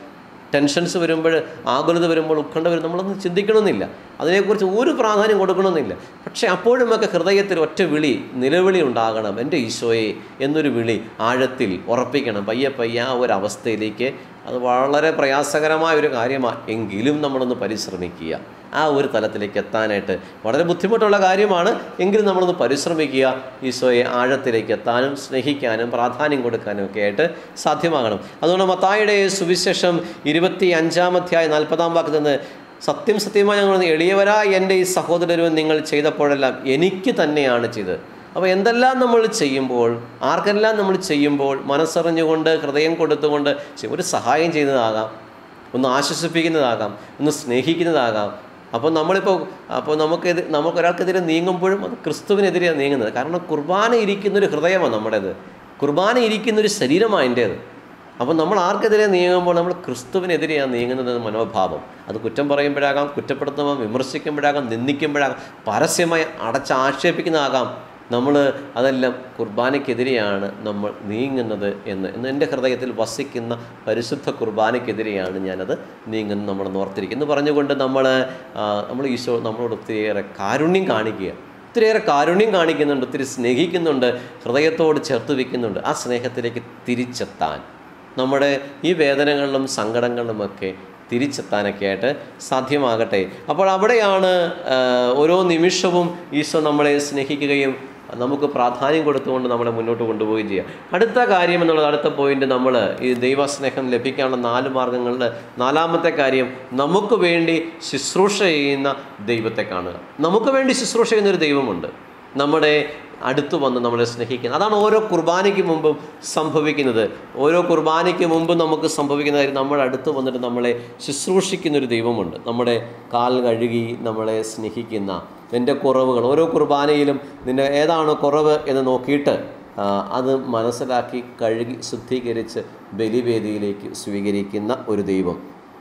ടെൻഷൻസ് വരുമ്പോൾ ആകുലത വരുമ്പോൾ ഉത്കണ്ഠ വരും നമ്മളൊന്നും ചിന്തിക്കണമെന്നില്ല അതിനെക്കുറിച്ച് ഒരു പ്രാധാന്യം കൊടുക്കണമെന്നില്ല പക്ഷേ അപ്പോഴുമൊക്കെ ഹൃദയത്തിൽ ഒറ്റ വിളി നിലവിളി ഉണ്ടാകണം എൻ്റെ ഈശോയെ എന്നൊരു വിളി ആഴത്തിൽ ഉറപ്പിക്കണം പയ്യെ പയ്യെ ആ ഒരു അവസ്ഥയിലേക്ക് അത് വളരെ പ്രയാസകരമായ ഒരു കാര്യമാണ് എങ്കിലും നമ്മളൊന്ന് പരിശ്രമിക്കുക ആ ഒരു തലത്തിലേക്ക് എത്താനായിട്ട് വളരെ ബുദ്ധിമുട്ടുള്ള കാര്യമാണ് എങ്കിലും നമ്മളൊന്ന് പരിശ്രമിക്കുക ഈശോയെ ആഴത്തിലേക്ക് എത്താനും സ്നേഹിക്കാനും പ്രാധാന്യം കൊടുക്കാനും ഒക്കെ ആയിട്ട് സാധ്യമാകണം അതുകൊണ്ട് മത്തായുടെ സുവിശേഷം ഇരുപത്തി അഞ്ചാം അധ്യായ നാൽപ്പതാം വാക്കിൽ നിന്ന് സത്യം സത്യമായി ഞങ്ങൾ എളിയവരായ എൻ്റെ ഈ സഹോദരരും നിങ്ങൾ ചെയ്തപ്പോഴെല്ലാം എനിക്ക് തന്നെയാണ് ചെയ്തത് അപ്പോൾ എന്തെല്ലാം നമ്മൾ ചെയ്യുമ്പോൾ ആർക്കെല്ലാം നമ്മൾ ചെയ്യുമ്പോൾ മനസ്സറിഞ്ഞുകൊണ്ട് ഹൃദയം കൊടുത്തുകൊണ്ട് ചെയ്- ഒരു സഹായം ചെയ്യുന്നതാകാം ഒന്ന് ആശ്വസിപ്പിക്കുന്നതാകാം ഒന്ന് സ്നേഹിക്കുന്നതാകാം അപ്പോൾ നമ്മളിപ്പോൾ അപ്പോൾ നമുക്കെതിരെ നമുക്കൊരാൾക്കെതിരെ നീങ്ങുമ്പോഴും അത് ക്രിസ്തുവിനെതിരെയാണ് നീങ്ങുന്നത് കാരണം കുർബാന ഇരിക്കുന്നൊരു ഹൃദയമാണ് നമ്മുടേത് കുർബാന ഇരിക്കുന്നൊരു ശരീരമാണ് എൻ്റേത് അപ്പോൾ നമ്മൾ ആർക്കെതിരെ നീങ്ങുമ്പോൾ നമ്മൾ ക്രിസ്തുവിനെതിരെയാണ് നീങ്ങുന്നത് എന്ന മനോഭാവം അത് കുറ്റം പറയുമ്പോഴാകാം കുറ്റപ്പെടുത്തുമ്പോൾ വിമർശിക്കുമ്പോഴാകാം നിന്ദിക്കുമ്പോഴാകാം പരസ്യമായി അടച്ചാക്ഷേപിക്കുന്നതാകാം നമ്മൾ അതെല്ലാം കുർബാനയ്ക്കെതിരെയാണ് നമ്മൾ നീങ്ങുന്നത് എന്ന് എന്ന് എൻ്റെ ഹൃദയത്തിൽ വസിക്കുന്ന പരിശുദ്ധ കുർബാനയ്ക്കെതിരെയാണ് ഞാനത് നീങ്ങുന്നത് നമ്മൾ ഓർത്തിരിക്കും എന്ന് പറഞ്ഞുകൊണ്ട് നമ്മൾ ആ, നമ്മൾ ഈശോ നമ്മളോട് ഒത്തിരിയേറെ കാരുണ്യം കാണിക്കുക ഒത്തിരിയേറെ കാരുണ്യം കാണിക്കുന്നുണ്ട് ഒത്തിരി സ്നേഹിക്കുന്നുണ്ട് ഹൃദയത്തോട് ചേർത്ത് വയ്ക്കുന്നുണ്ട് ആ സ്നേഹത്തിലേക്ക് തിരിച്ചെത്താൻ നമ്മുടെ ഈ വേദനകളിലും സങ്കടങ്ങളിലുമൊക്കെ തിരിച്ചെത്താനൊക്കെ ആയിട്ട് സാധ്യമാകട്ടെ അപ്പോൾ അവിടെയാണ് ആ, ഓരോ നിമിഷവും ഈശോ നമ്മളെ സ്നേഹിക്കുകയും നമുക്ക് പ്രാധാന്യം കൊടുത്തുകൊണ്ട് നമ്മളെ മുന്നോട്ട് കൊണ്ടുപോവുകയും ചെയ്യുക അടുത്ത കാര്യം എന്നുള്ളത് അടുത്ത പോയിന്റ് നമ്മൾ ഈ ദൈവസ്നേഹം ലഭിക്കാനുള്ള നാല് മാർഗങ്ങളിൽ നാലാമത്തെ കാര്യം നമുക്ക് വേണ്ടി ശുശ്രൂഷ ചെയ്യുന്ന ദൈവത്തെ കാണുക നമുക്ക് വേണ്ടി ശുശ്രൂഷ ചെയ്യുന്ന ഒരു ദൈവമുണ്ട് നമ്മുടെ അടുത്ത് വന്ന് നമ്മളെ സ്നേഹിക്കുന്നത് അതാണ് ഓരോ കുർബാനയ്ക്ക് മുമ്പും സംഭവിക്കുന്നത് ഓരോ കുർബാനയ്ക്ക് മുമ്പ് നമുക്ക് സംഭവിക്കുന്ന കാര്യം നമ്മുടെ അടുത്ത് വന്നിട്ട് നമ്മളെ ശുശ്രൂഷിക്കുന്ന ഒരു ദൈവമുണ്ട് നമ്മുടെ കാൽ കഴുകി നമ്മളെ സ്നേഹിക്കുന്ന എൻ്റെ കുറവുകൾ ഓരോ കുർബാനയിലും നിൻ്റെ ഏതാണോ കുറവ് എന്ന് നോക്കിയിട്ട് ആ, അത് മനസ്സിലാക്കി കഴുകി ശുദ്ധീകരിച്ച് ബലിവേദിയിലേക്ക് സ്വീകരിക്കുന്ന ഒരു ദൈവം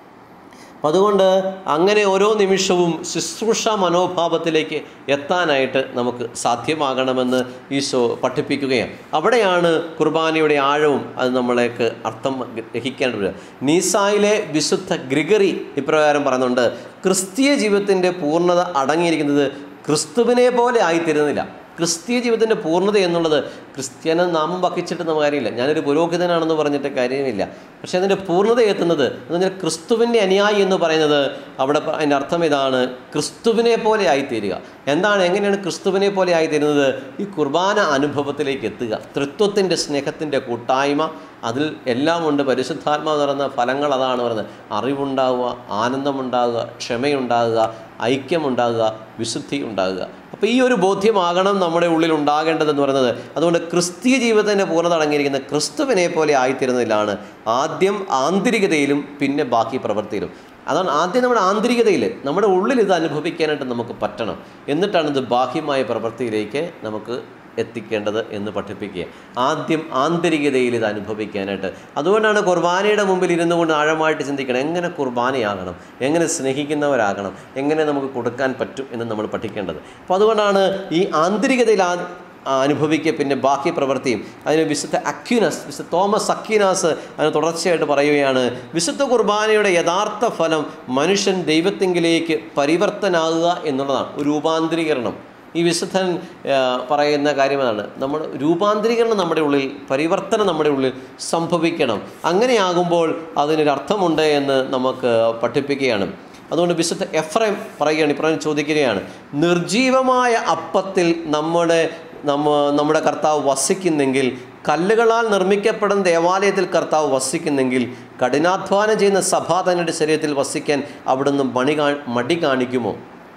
അപ്പം അതുകൊണ്ട് അങ്ങനെ ഓരോ നിമിഷവും ശുശ്രൂഷ മനോഭാവത്തിലേക്ക് എത്താനായിട്ട് നമുക്ക് സാധ്യമാകണമെന്ന് ഈശോ പഠിപ്പിക്കുകയാണ് അവിടെയാണ് കുർബാനയുടെ ആഴവും അത് നമ്മളേക്ക് അർത്ഥം ഗ്രഹിക്കേണ്ടത് നീസായിലെ വിശുദ്ധ ഗ്രിഗറി ഇപ്രകാരം പറയുന്നുണ്ട് ക്രിസ്തീയ ജീവിതത്തിൻ്റെ പൂർണ്ണത അടങ്ങിയിരിക്കുന്നത് ക്രിസ്തുവിനെ പോലെ ആയിത്തീരുന്നില്ല ക്രിസ്തീയ ജീവിതത്തിൻ്റെ പൂർണ്ണത എന്നുള്ളത് ക്രിസ്ത്യാന നാമം വഹിച്ചിട്ട് നമുക്ക് കാര്യമില്ല ഞാനൊരു പുരോഹിതനാണെന്ന് പറഞ്ഞിട്ട് കാര്യമില്ല പക്ഷേ അതിൻ്റെ പൂർണ്ണത എത്തുന്നത് എന്ന് പറഞ്ഞാൽ ക്രിസ്തുവിൻ്റെ അനുയായി എന്ന് പറയുന്നത് അവിടെ പ- അതിൻ്റെ അർത്ഥം ഇതാണ് ക്രിസ്തുവിനെ പോലെ ആയിത്തീരുക എന്താണ് എങ്ങനെയാണ് ക്രിസ്തുവിനെ പോലെ ആയിത്തീരുന്നത് ഈ കുർബാന അനുഭവത്തിലേക്ക് എത്തുക തൃത്വത്തിൻ്റെ സ്നേഹത്തിൻ്റെ കൂട്ടായ്മ അതിൽ എല്ലാം ഉണ്ട് പരിശുദ്ധാത്മാവ് നിറഞ്ഞ ഫലങ്ങൾ അതാണ് പറയുന്നത് അറിവുണ്ടാവുക ആനന്ദമുണ്ടാകുക ക്ഷമയുണ്ടാകുക ഐക്യമുണ്ടാകുക വിശുദ്ധി ഉണ്ടാകുക അപ്പോൾ ഈ ഒരു ബോധ്യമാകണം നമ്മുടെ ഉള്ളിൽ ഉണ്ടാകേണ്ടതെന്ന് പറയുന്നത് അതുകൊണ്ട് ക്രിസ്തീയ ജീവിതത്തിൻ്റെ പൂർണ്ണത അടങ്ങിയിരിക്കുന്ന ക്രിസ്തുവിനെ പോലെ ആയിത്തീരുന്നതിലാണ് ആദ്യം ആന്തരികതയിലും പിന്നെ ബാക്കി പ്രവൃത്തിയിലും അതാണ് ആദ്യം നമ്മുടെ ആന്തരികതയിൽ നമ്മുടെ ഉള്ളിൽ ഇത് അനുഭവിക്കാനായിട്ട് നമുക്ക് പറ്റണം എന്നിട്ടാണ് ഇത് ബാഹ്യമായ പ്രവൃത്തിയിലേക്ക് നമുക്ക് എത്തിക്കേണ്ടത് എന്ന് പഠിപ്പിക്കുക ആദ്യം ആന്തരികതയിൽ ഇത് അനുഭവിക്കാനായിട്ട് അതുകൊണ്ടാണ് കുർബാനയുടെ മുമ്പിൽ ഇരുന്നു കൊണ്ട് ആഴമായിട്ട് ചിന്തിക്കണം എങ്ങനെ കുർബാനയാകണം എങ്ങനെ സ്നേഹിക്കുന്നവരാകണം എങ്ങനെ നമുക്ക് കൊടുക്കാൻ പറ്റും എന്ന് നമ്മൾ പഠിക്കേണ്ടത് അപ്പോൾ അതുകൊണ്ടാണ് ഈ ആന്തരികതയിൽ ആ ആ അനുഭവിക്കുക പിന്നെ ബാക്കി പ്രവൃത്തിയും അതിന് വിശുദ്ധ അക്യൂനസ് വിശുദ്ധ തോമസ് അക്യൂനാസ് അതിന് തുടർച്ചയായിട്ട് പറയുകയാണ് വിശുദ്ധ കുർബാനയുടെ യഥാർത്ഥ ഫലം മനുഷ്യൻ ദൈവത്തെങ്കിലേക്ക് പരിവർത്തനാകുക എന്നുള്ളതാണ് ഒരു രൂപാന്തരീകരണം ഈ വിശുദ്ധൻ ആ, പറയുന്ന കാര്യം അതാണ് നമ്മൾ രൂപാന്തരീകരണം നമ്മുടെ ഉള്ളിൽ പരിവർത്തനം നമ്മുടെ ഉള്ളിൽ സംഭവിക്കണം അങ്ങനെയാകുമ്പോൾ അതിനൊരർത്ഥമുണ്ട് എന്ന് നമുക്ക് പഠിപ്പിക്കുകയാണ് അതുകൊണ്ട് വിശുദ്ധ എഫ്രൈം പറയുകയാണ് ഇപ്രകാരം ചോദിക്കുകയാണ് നിർജീവമായ അപ്പത്തിൽ നമ്മുടെ നമ്മ നമ്മുടെ കർത്താവ് വസിക്കുന്നെങ്കിൽ കല്ലുകളാൽ നിർമ്മിക്കപ്പെടുന്ന ദേവാലയത്തിൽ കർത്താവ് വസിക്കുന്നെങ്കിൽ കഠിനാധ്വാനം ചെയ്യുന്ന സഭാതനയുടെ ശരീരത്തിൽ വസിക്കാൻ അവിടുന്ന് മണി കാ മടി കാണിക്കുമോ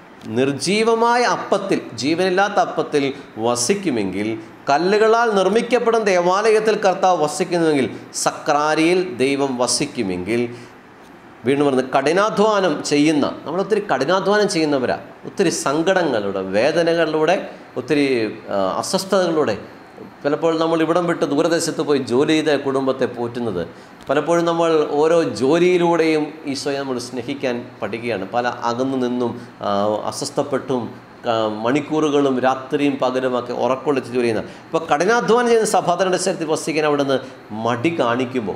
നിർജീവമായ അപ്പത്തിൽ ജീവനില്ലാത്ത അപ്പത്തിൽ വസിക്കുമെങ്കിൽ കല്ലുകളാൽ നിർമ്മിക്കപ്പെടുന്ന ദേവാലയത്തിൽ കർത്താവ് വസിക്കുന്നുവെങ്കിൽ സക്രാരിയിൽ ദൈവം വസിക്കുമെങ്കിൽ വീണ്ടും പറഞ്ഞത് കഠിനാധ്വാനം ചെയ്യുന്ന നമ്മൾ ഒത്തിരി കഠിനാധ്വാനം ചെയ്യുന്നവരാ ഒത്തിരി സങ്കടങ്ങളിലൂടെ വേദനകളിലൂടെ ഒത്തിരി ആ, അസ്വസ്ഥതകളിലൂടെ പലപ്പോഴും നമ്മൾ ഇവിടം വിട്ട് ദൂരദേശത്ത് പോയി ജോലി ചെയ്ത കുടുംബത്തെ പോറ്റുന്നത് പലപ്പോഴും നമ്മൾ ഓരോ ജോലിയിലൂടെയും ഈശോയെ നമ്മൾ സ്നേഹിക്കാൻ പഠിക്കുകയാണ് പല അകന്നു നിന്നും ആ, അസ്വസ്ഥപ്പെട്ടും ആ, മണിക്കൂറുകളും രാത്രിയും പകലുമൊക്കെ ഉറക്കൊള്ളിച്ച് ജോലി ചെയ്യുന്ന അപ്പോൾ കഠിനാധ്വാനം ചെയ്യുന്ന സഭാതരുടെ ശക്തി വസിക്കാൻ അവിടെ നിന്ന് മടി കാണിക്കുമ്പോൾ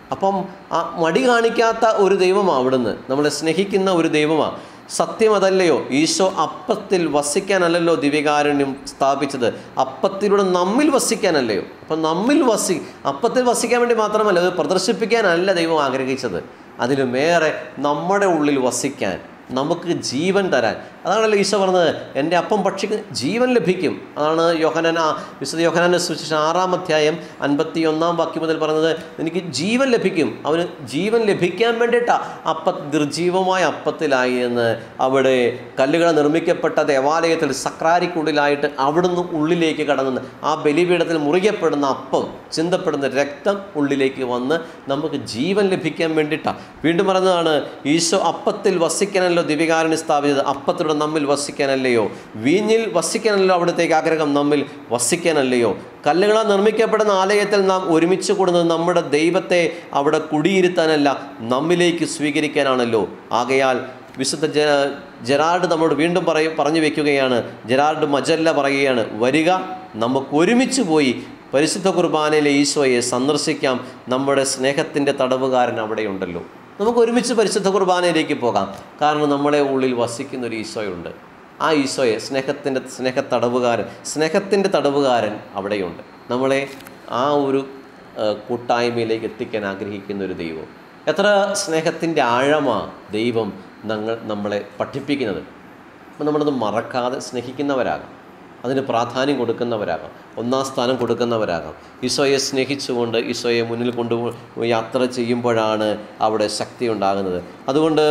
അപ്പം ആ മടി കാണിക്കാത്ത ഒരു ദൈവമാണ് അവിടുന്ന് നമ്മളെ സ്നേഹിക്കുന്ന ഒരു ദൈവമാണ് സത്യം അതല്ലയോ ഈശോ അപ്പത്തിൽ വസിക്കാനല്ലല്ലോ ദിവ്യകാരുണ്യം സ്ഥാപിച്ചത് അപ്പത്തിലൂടെ നമ്മിൽ വസിക്കാനല്ലയോ അപ്പം നമ്മിൽ വസി അപ്പത്തിൽ വസിക്കാൻ വേണ്ടി മാത്രമല്ല അത് പ്രദർശിപ്പിക്കാനല്ല ദൈവം ആഗ്രഹിച്ചത് അതിലുമേറെ നമ്മുടെ ഉള്ളിൽ വസിക്കാൻ നമുക്ക് ജീവൻ തരാൻ അതാണല്ലോ ഈശോ പറഞ്ഞത് എൻ്റെ അപ്പം ഭക്ഷിക്കുന്ന ജീവൻ ലഭിക്കും അതാണ് യോഹനൻ ആ വിശുദ്ധ യോഹനാൻ്റെ സുവിശേഷം ആറാം അധ്യായം അൻപത്തി ഒന്നാം വാക്യം മുതൽ പറഞ്ഞത് എനിക്ക് ജീവൻ ലഭിക്കും അവന് ജീവൻ ലഭിക്കാൻ വേണ്ടിയിട്ടാണ് അപ്പ നിർജീവമായ അപ്പത്തിലായി എന്ന് അവിടെ കല്ലുകൾ നിർമ്മിക്കപ്പെട്ട ദേവാലയത്തിൽ സക്രാരിക്കുള്ളിലായിട്ട് അവിടുന്ന് ഉള്ളിലേക്ക് കടന്ന് ആ ബലിപീഠത്തിൽ മുറിയപ്പെടുന്ന അപ്പം ചിന്തപ്പെടുന്ന രക്തം ഉള്ളിലേക്ക് വന്ന് നമുക്ക് ജീവൻ ലഭിക്കാൻ വേണ്ടിയിട്ടാണ് വീണ്ടും പറഞ്ഞതാണ് ഈശോ അപ്പത്തിൽ വസിക്കാനല്ലോ ദിവ്യകാരനെ സ്ഥാപിച്ചത് അപ്പത്തിലൂടെ നമ്മിൽ വസിക്കാനല്ലയോ വീഞ്ഞിൽ വസിക്കാനല്ലോ അവിടത്തേക്ക് ആഗ്രഹം നമ്മിൽ വസിക്കാനല്ലയോ കല്ലുകളാൽ നിർമ്മിക്കപ്പെടുന്ന ആലയത്തിൽ നാം ഒരുമിച്ച് കൂടുന്നത് നമ്മുടെ ദൈവത്തെ അവിടെ കുടിയിരുത്താനല്ല നമ്മിലേക്ക് സ്വീകരിക്കാനാണല്ലോ ആകയാൽ വിശുദ്ധ ജ ജെറാർഡ് നമ്മോട് വീണ്ടും പറയും പറഞ്ഞു വെക്കുകയാണ് ജെറാർഡ് മജല്ല പറയുകയാണ് വരിക നമുക്ക് ഒരുമിച്ച് പോയി പരിശുദ്ധ കുർബാനയിലെ ഈശോയെ സന്ദർശിക്കാം നമ്മുടെ സ്നേഹത്തിൻ്റെ തടവുകാരൻ അവിടെയുണ്ടല്ലോ നമുക്ക് ഒരുമിച്ച് പരിശുദ്ധ കുർബാനയിലേക്ക് പോകാം കാരണം നമ്മുടെ ഉള്ളിൽ വസിക്കുന്ന ഒരു ഈശോയുണ്ട് ആ ഈശോയെ സ്നേഹത്തിൻ്റെ സ്നേഹ തടവുകാരൻ സ്നേഹത്തിൻ്റെ തടവുകാരൻ അവിടെയുണ്ട് നമ്മളെ ആ ഒരു ആ, കൂട്ടായ്മയിലേക്ക് എത്തിക്കാൻ ആഗ്രഹിക്കുന്ന ഒരു ദൈവം എത്ര സ്നേഹത്തിൻ്റെ ആഴമാണ് ദൈവം ഞങ്ങൾ നമ്മളെ പഠിപ്പിക്കുന്നത് അപ്പം നമ്മളത് മറക്കാതെ സ്നേഹിക്കുന്നവരാകാം അതിന് പ്രാധാന്യം കൊടുക്കുന്നവരാകാം ഒന്നാം സ്ഥാനം കൊടുക്കുന്നവരാകാം ഈശോയെ സ്നേഹിച്ചുകൊണ്ട് ഈശോയെ മുന്നിൽ കൊണ്ടു യാത്ര ചെയ്യുമ്പോഴാണ് അവിടെ ശക്തി ഉണ്ടാകുന്നത് അതുകൊണ്ട്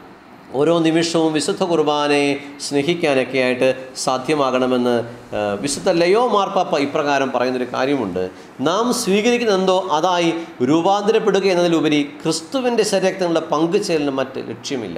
ഓരോ നിമിഷവും വിശുദ്ധ കുർബാനയെ സ്നേഹിക്കാനൊക്കെ ആയിട്ട് സാധ്യമാകണമെന്ന് ആ, വിശുദ്ധ ലയോ മാർപ്പാപ്പ ഇപ്രകാരം പറയുന്നൊരു കാര്യമുണ്ട് നാം സ്വീകരിക്കുന്ന എന്തോ അതായി രൂപാന്തരപ്പെടുക എന്നതിലുപരി ക്രിസ്തുവിൻ്റെ ശരീരത്തിനുള്ള പങ്കുചേരലിന് മറ്റ് ലക്ഷ്യമില്ല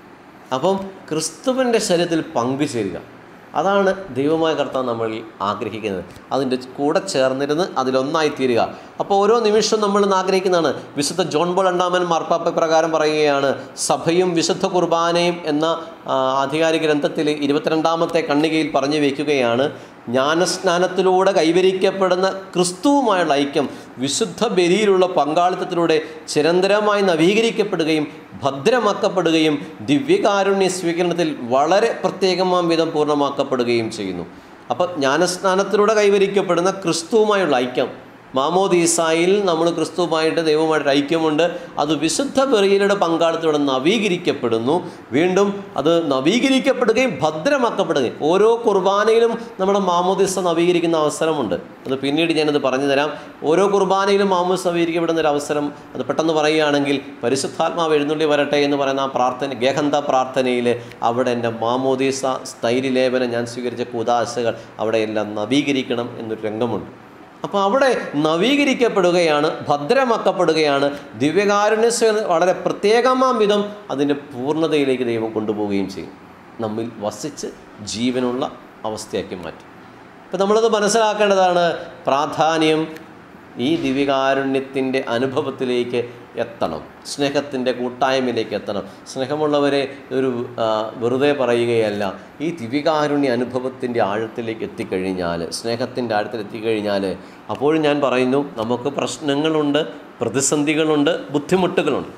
അപ്പം ക്രിസ്തുവിൻ്റെ ശരീരത്തിൽ പങ്കുചേരുക അതാണ് ദൈവമായ കർത്താവ് നമ്മൾ ആഗ്രഹിക്കുന്നത് അതിൻ്റെ കൂടെ ചേർന്നിരുന്ന് അതിലൊന്നായി തീരുക അപ്പോൾ ഓരോ നിമിഷവും നമ്മൾ ഇന്ന് ആഗ്രഹിക്കുന്നതാണ് വിശുദ്ധ ജോൺ ബോൾ രണ്ടാമൻ മാർപ്പാപ്പ പ്രകാരം പറയുകയാണ് സഭയും വിശുദ്ധ കുർബാനയും എന്ന ആ, ആധികാരിക ഗ്രന്ഥത്തിൽ ഇരുപത്തിരണ്ടാമത്തെ കണ്ണികയിൽ പറഞ്ഞു വയ്ക്കുകയാണ് ജ്ഞാനസ്നാനത്തിലൂടെ കൈവരിക്കപ്പെടുന്ന ക്രിസ്തുവുമായുള്ള ഐക്യം വിശുദ്ധ ബലിയിലുള്ള പങ്കാളിത്തത്തിലൂടെ ചിരന്തരമായി നവീകരിക്കപ്പെടുകയും ഭദ്രമാക്കപ്പെടുകയും ദിവ്യകാരുണ്യ സ്വീകരണത്തിൽ വളരെ പ്രത്യേകമാം വിധം പൂർണ്ണമാക്കപ്പെടുകയും ചെയ്യുന്നു അപ്പോൾ ജ്ഞാനസ്നാനത്തിലൂടെ കൈവരിക്കപ്പെടുന്ന ക്രിസ്തുവുമായുള്ള ഐക്യം മാമോദീസായിൽ നമ്മൾ ക്രിസ്തുവുമായിട്ട് ദൈവമായിട്ട് ഐക്യമുണ്ട് അത് വിശുദ്ധ ബെറിയലുടെ പങ്കാളിത്തത്തോടെ നവീകരിക്കപ്പെടുന്നു വീണ്ടും അത് നവീകരിക്കപ്പെടുകയും ഭദ്രമാക്കപ്പെടുകയും ഓരോ കുർബാനയിലും നമ്മുടെ മാമോദീസ നവീകരിക്കുന്ന അവസരമുണ്ട് അത് പിന്നീട് ഞാനത് പറഞ്ഞു തരാം ഓരോ കുർബാനയിലും മാമോദീസ നവീകരിക്കപ്പെടുന്ന ഒരു അവസരം അത് പെട്ടെന്ന് പറയുകയാണെങ്കിൽ പരിശുദ്ധാത്മാവ് എഴുന്നള്ളി വരട്ടെ എന്ന് പറയുന്ന ആ പ്രാർത്ഥന ഗേഹന്ത പ്രാർത്ഥനയിൽ അവിടെ എൻ്റെ മാമോദീസ സ്ഥൈര്യലേപനം ഞാൻ സ്വീകരിച്ച കുദാശകൾ അവിടെയെല്ലാം നവീകരിക്കണം എന്നൊരു രംഗമുണ്ട് അപ്പോൾ അവിടെ നവീകരിക്കപ്പെടുകയാണ് ഭദ്രമാക്കപ്പെടുകയാണ് ദിവ്യകാരുണ്യ സേവനം വളരെ പ്രത്യേകമാം വിധം അതിൻ്റെ പൂർണ്ണതയിലേക്ക് ദൈവം കൊണ്ടുപോവുകയും ചെയ്യും നമ്മിൽ വസിച്ച് ജീവനുള്ള അവസ്ഥയാക്കി മാറ്റും അപ്പോൾ നമ്മളത് മനസ്സിലാക്കേണ്ടതാണ് പ്രാധാന്യം ഈ ദിവ്യകാരുണ്യത്തിൻ്റെ അനുഭവത്തിലേക്ക് എത്തണം സ്നേഹത്തിൻ്റെ കൂട്ടായ്മയിലേക്ക് എത്തണം സ്നേഹമുള്ളവരെ ഒരു ആ, വെറുതെ പറയുകയല്ല ഈ ദിവ്യകാരുണ്യ അനുഭവത്തിൻ്റെ ആഴത്തിലേക്ക് എത്തിക്കഴിഞ്ഞാൽ സ്നേഹത്തിൻ്റെ ആഴത്തിൽ എത്തിക്കഴിഞ്ഞാൽ അപ്പോഴും ഞാൻ പറയുന്നു നമുക്ക് പ്രശ്നങ്ങളുണ്ട് പ്രതിസന്ധികളുണ്ട് ബുദ്ധിമുട്ടുകളുണ്ട്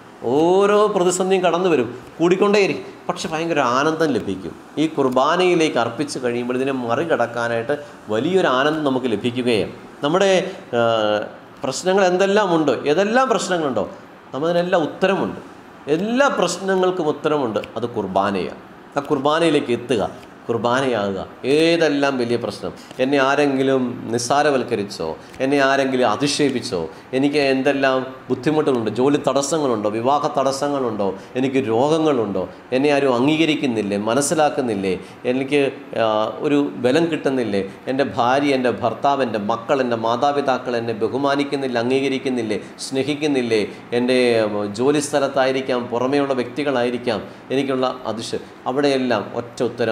ഓരോ പ്രതിസന്ധിയും കടന്നു വരും കൂടിക്കൊണ്ടേയിരിക്കും പക്ഷെ ഭയങ്കര ആനന്ദം ലഭിക്കും ഈ കുർബാനയിലേക്ക് അർപ്പിച്ച് കഴിയുമ്പോൾ ഇതിനെ മറികടക്കാനായിട്ട് വലിയൊരു ആനന്ദം നമുക്ക് ലഭിക്കുകയാണ് നമ്മുടെ ആ, പ്രശ്നങ്ങൾ എന്തെല്ലാം ഉണ്ടോ ഏതെല്ലാം പ്രശ്നങ്ങളുണ്ടോ നമ്മതിനെല്ലാം ഉത്തരമുണ്ട് എല്ലാ പ്രശ്നങ്ങൾക്കും ഉത്തരമുണ്ട് അത് കുർബാനയാണ് ആ കുർബാനയിലേക്ക് എത്തുക കുർബാനയാകുക ഏതെല്ലാം വലിയ പ്രശ്നം എന്നെ ആരെങ്കിലും നിസ്സാരവൽക്കരിച്ചോ എന്നെ ആരെങ്കിലും അധിക്ഷേപിച്ചോ എനിക്ക് എന്തെല്ലാം ബുദ്ധിമുട്ടുകളുണ്ട് ജോലി തടസ്സങ്ങളുണ്ടോ വിവാഹ തടസ്സങ്ങളുണ്ടോ എനിക്ക് രോഗങ്ങളുണ്ടോ എന്നെ ആരും അംഗീകരിക്കുന്നില്ലേ മനസ്സിലാക്കുന്നില്ലേ എനിക്ക് ആ, ഒരു ബലം കിട്ടുന്നില്ലേ എൻ്റെ ഭാര്യ എൻ്റെ ഭർത്താവ് എൻ്റെ മക്കൾ എൻ്റെ മാതാപിതാക്കൾ എന്നെ ബഹുമാനിക്കുന്നില്ല അംഗീകരിക്കുന്നില്ലേ സ്നേഹിക്കുന്നില്ലേ എൻ്റെ ഉം, ജോലി സ്ഥലത്തായിരിക്കാം പുറമേയുള്ള വ്യക്തികളായിരിക്കാം എനിക്കുള്ള അതിശ് അവിടെയെല്ലാം ഒറ്റ ഉത്തരം ഈ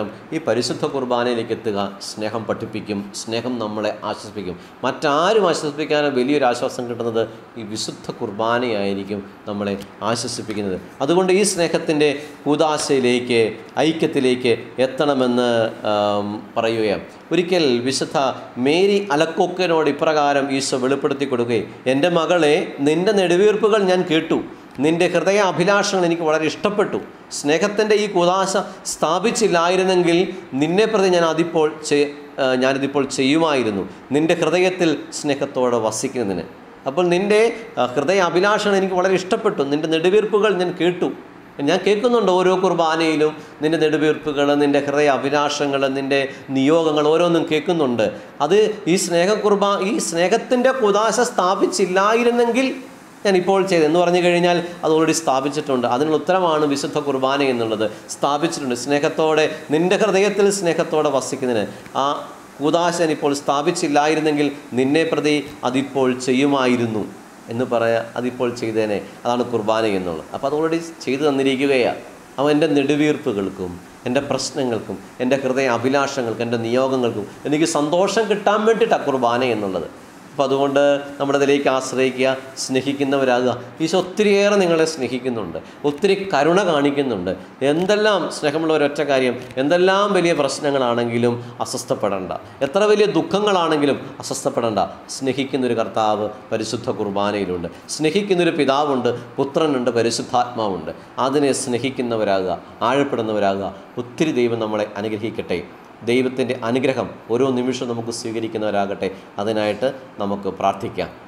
പരിശുദ്ധ കുർബാനയിലേക്ക് എത്തുക സ്നേഹം പഠിപ്പിക്കും സ്നേഹം നമ്മളെ ആശ്വസിപ്പിക്കും മറ്റാരും ആശ്വസിപ്പിക്കാനോ വലിയൊരു ആശ്വാസം കിട്ടുന്നത് ഈ വിശുദ്ധ കുർബാനയായിരിക്കും നമ്മളെ ആശ്വസിപ്പിക്കുന്നത് അതുകൊണ്ട് ഈ സ്നേഹത്തിൻ്റെ കൂതാശയിലേക്ക് ഐക്യത്തിലേക്ക് എത്തണമെന്ന് ആം, പറയുകയാണ് ഒരിക്കൽ വിശുദ്ധ മേരി അലക്കൊക്കനോട് ഇപ്രകാരം ഈശോ വെളിപ്പെടുത്തി കൊടുക്കുകയും എൻ്റെ മകളെ നിൻ്റെ നെടുവീർപ്പുകൾ ഞാൻ കേട്ടു നിൻ്റെ ഹൃദയ അഭിലാഷങ്ങൾ എനിക്ക് വളരെ ഇഷ്ടപ്പെട്ടു സ്നേഹത്തിൻ്റെ ഈ കുതാശ സ്ഥാപിച്ചില്ലായിരുന്നെങ്കിൽ നിന്നെ പ്രതി ഞാൻ അതിപ്പോൾ ചെ- ആ, ഞാനിതിപ്പോൾ ചെയ്യുമായിരുന്നു നിൻ്റെ ഹൃദയത്തിൽ സ്നേഹത്തോടെ വസിക്കുന്നതിന് അപ്പോൾ നിൻ്റെ ആ, ഹൃദയ അഭിലാഷങ്ങൾ എനിക്ക് വളരെ ഇഷ്ടപ്പെട്ടു നിൻ്റെ നെടുവീർപ്പുകൾ ഞാൻ കേട്ടു ഞാൻ കേൾക്കുന്നുണ്ട് ഓരോ കുർബാനയിലും നിൻ്റെ നെടുവീർപ്പുകൾ നിൻ്റെ ഹൃദയ അഭിലാഷങ്ങൾ നിൻ്റെ നിയോഗങ്ങൾ ഓരോന്നും കേൾക്കുന്നുണ്ട് അത് ഈ സ്നേഹ കുർബാ ഈ സ്നേഹത്തിൻ്റെ കുതാശ സ്ഥാപിച്ചില്ലായിരുന്നെങ്കിൽ ഞാൻ ഇപ്പോൾ ചെയ്ത് എന്ന് പറഞ്ഞു കഴിഞ്ഞാൽ അത് ഓൾറെഡി സ്ഥാപിച്ചിട്ടുണ്ട് അതിനുള്ള ഉത്തരമാണ് വിശുദ്ധ കുർബാന എന്നുള്ളത് സ്ഥാപിച്ചിട്ടുണ്ട് സ്നേഹത്തോടെ നിൻ്റെ ഹൃദയത്തിൽ സ്നേഹത്തോടെ വസിക്കുന്നതിന് ആ കൂതാശൻ ഇപ്പോൾ സ്ഥാപിച്ചില്ലായിരുന്നെങ്കിൽ നിന്നെ പ്രതി അതിപ്പോൾ ചെയ്യുമായിരുന്നു എന്ന് പറയാ അതിപ്പോൾ ചെയ്തേനെ അതാണ് കുർബാന എന്നുള്ളത് അപ്പോൾ അത് ഓൾറെഡി ചെയ്തു തന്നിരിക്കുകയാണ് അവൻ എൻ്റെ നെടുവീർപ്പുകൾക്കും എൻ്റെ പ്രശ്നങ്ങൾക്കും എൻ്റെ ഹൃദയ അഭിലാഷങ്ങൾക്കും എൻ്റെ നിയോഗങ്ങൾക്കും എനിക്ക് സന്തോഷം കിട്ടാൻ വേണ്ടിയിട്ടാണ് കുർബാന എന്നുള്ളത് അപ്പോൾ അതുകൊണ്ട് നമ്മുടെ ഇതിലേക്ക് ആശ്രയിക്കുക സ്നേഹിക്കുന്നവരാകുക ഈശോ ഒത്തിരിയേറെ നിങ്ങളെ സ്നേഹിക്കുന്നുണ്ട് ഒത്തിരി കരുണ കാണിക്കുന്നുണ്ട് എന്തെല്ലാം സ്നേഹമുള്ള ഒരൊറ്റ കാര്യം എന്തെല്ലാം വലിയ പ്രശ്നങ്ങളാണെങ്കിലും അസ്വസ്ഥപ്പെടേണ്ട എത്ര വലിയ ദുഃഖങ്ങളാണെങ്കിലും അസ്വസ്ഥപ്പെടേണ്ട സ്നേഹിക്കുന്നൊരു കർത്താവ് പരിശുദ്ധ കുർബാനയിലുണ്ട് സ്നേഹിക്കുന്നൊരു പിതാവുണ്ട് പുത്രനുണ്ട് പരിശുദ്ധാത്മാവുണ്ട് അതിനെ സ്നേഹിക്കുന്നവരാകുക ആഴപ്പെടുന്നവരാകുക ഒത്തിരി ദൈവം നമ്മളെ അനുഗ്രഹിക്കട്ടെ ദൈവത്തിൻ്റെ അനുഗ്രഹം ഓരോ നിമിഷവും നമുക്ക് സ്വീകരിക്കുന്നവരാകട്ടെ അതിനായിട്ട് നമുക്ക് പ്രാർത്ഥിക്കാം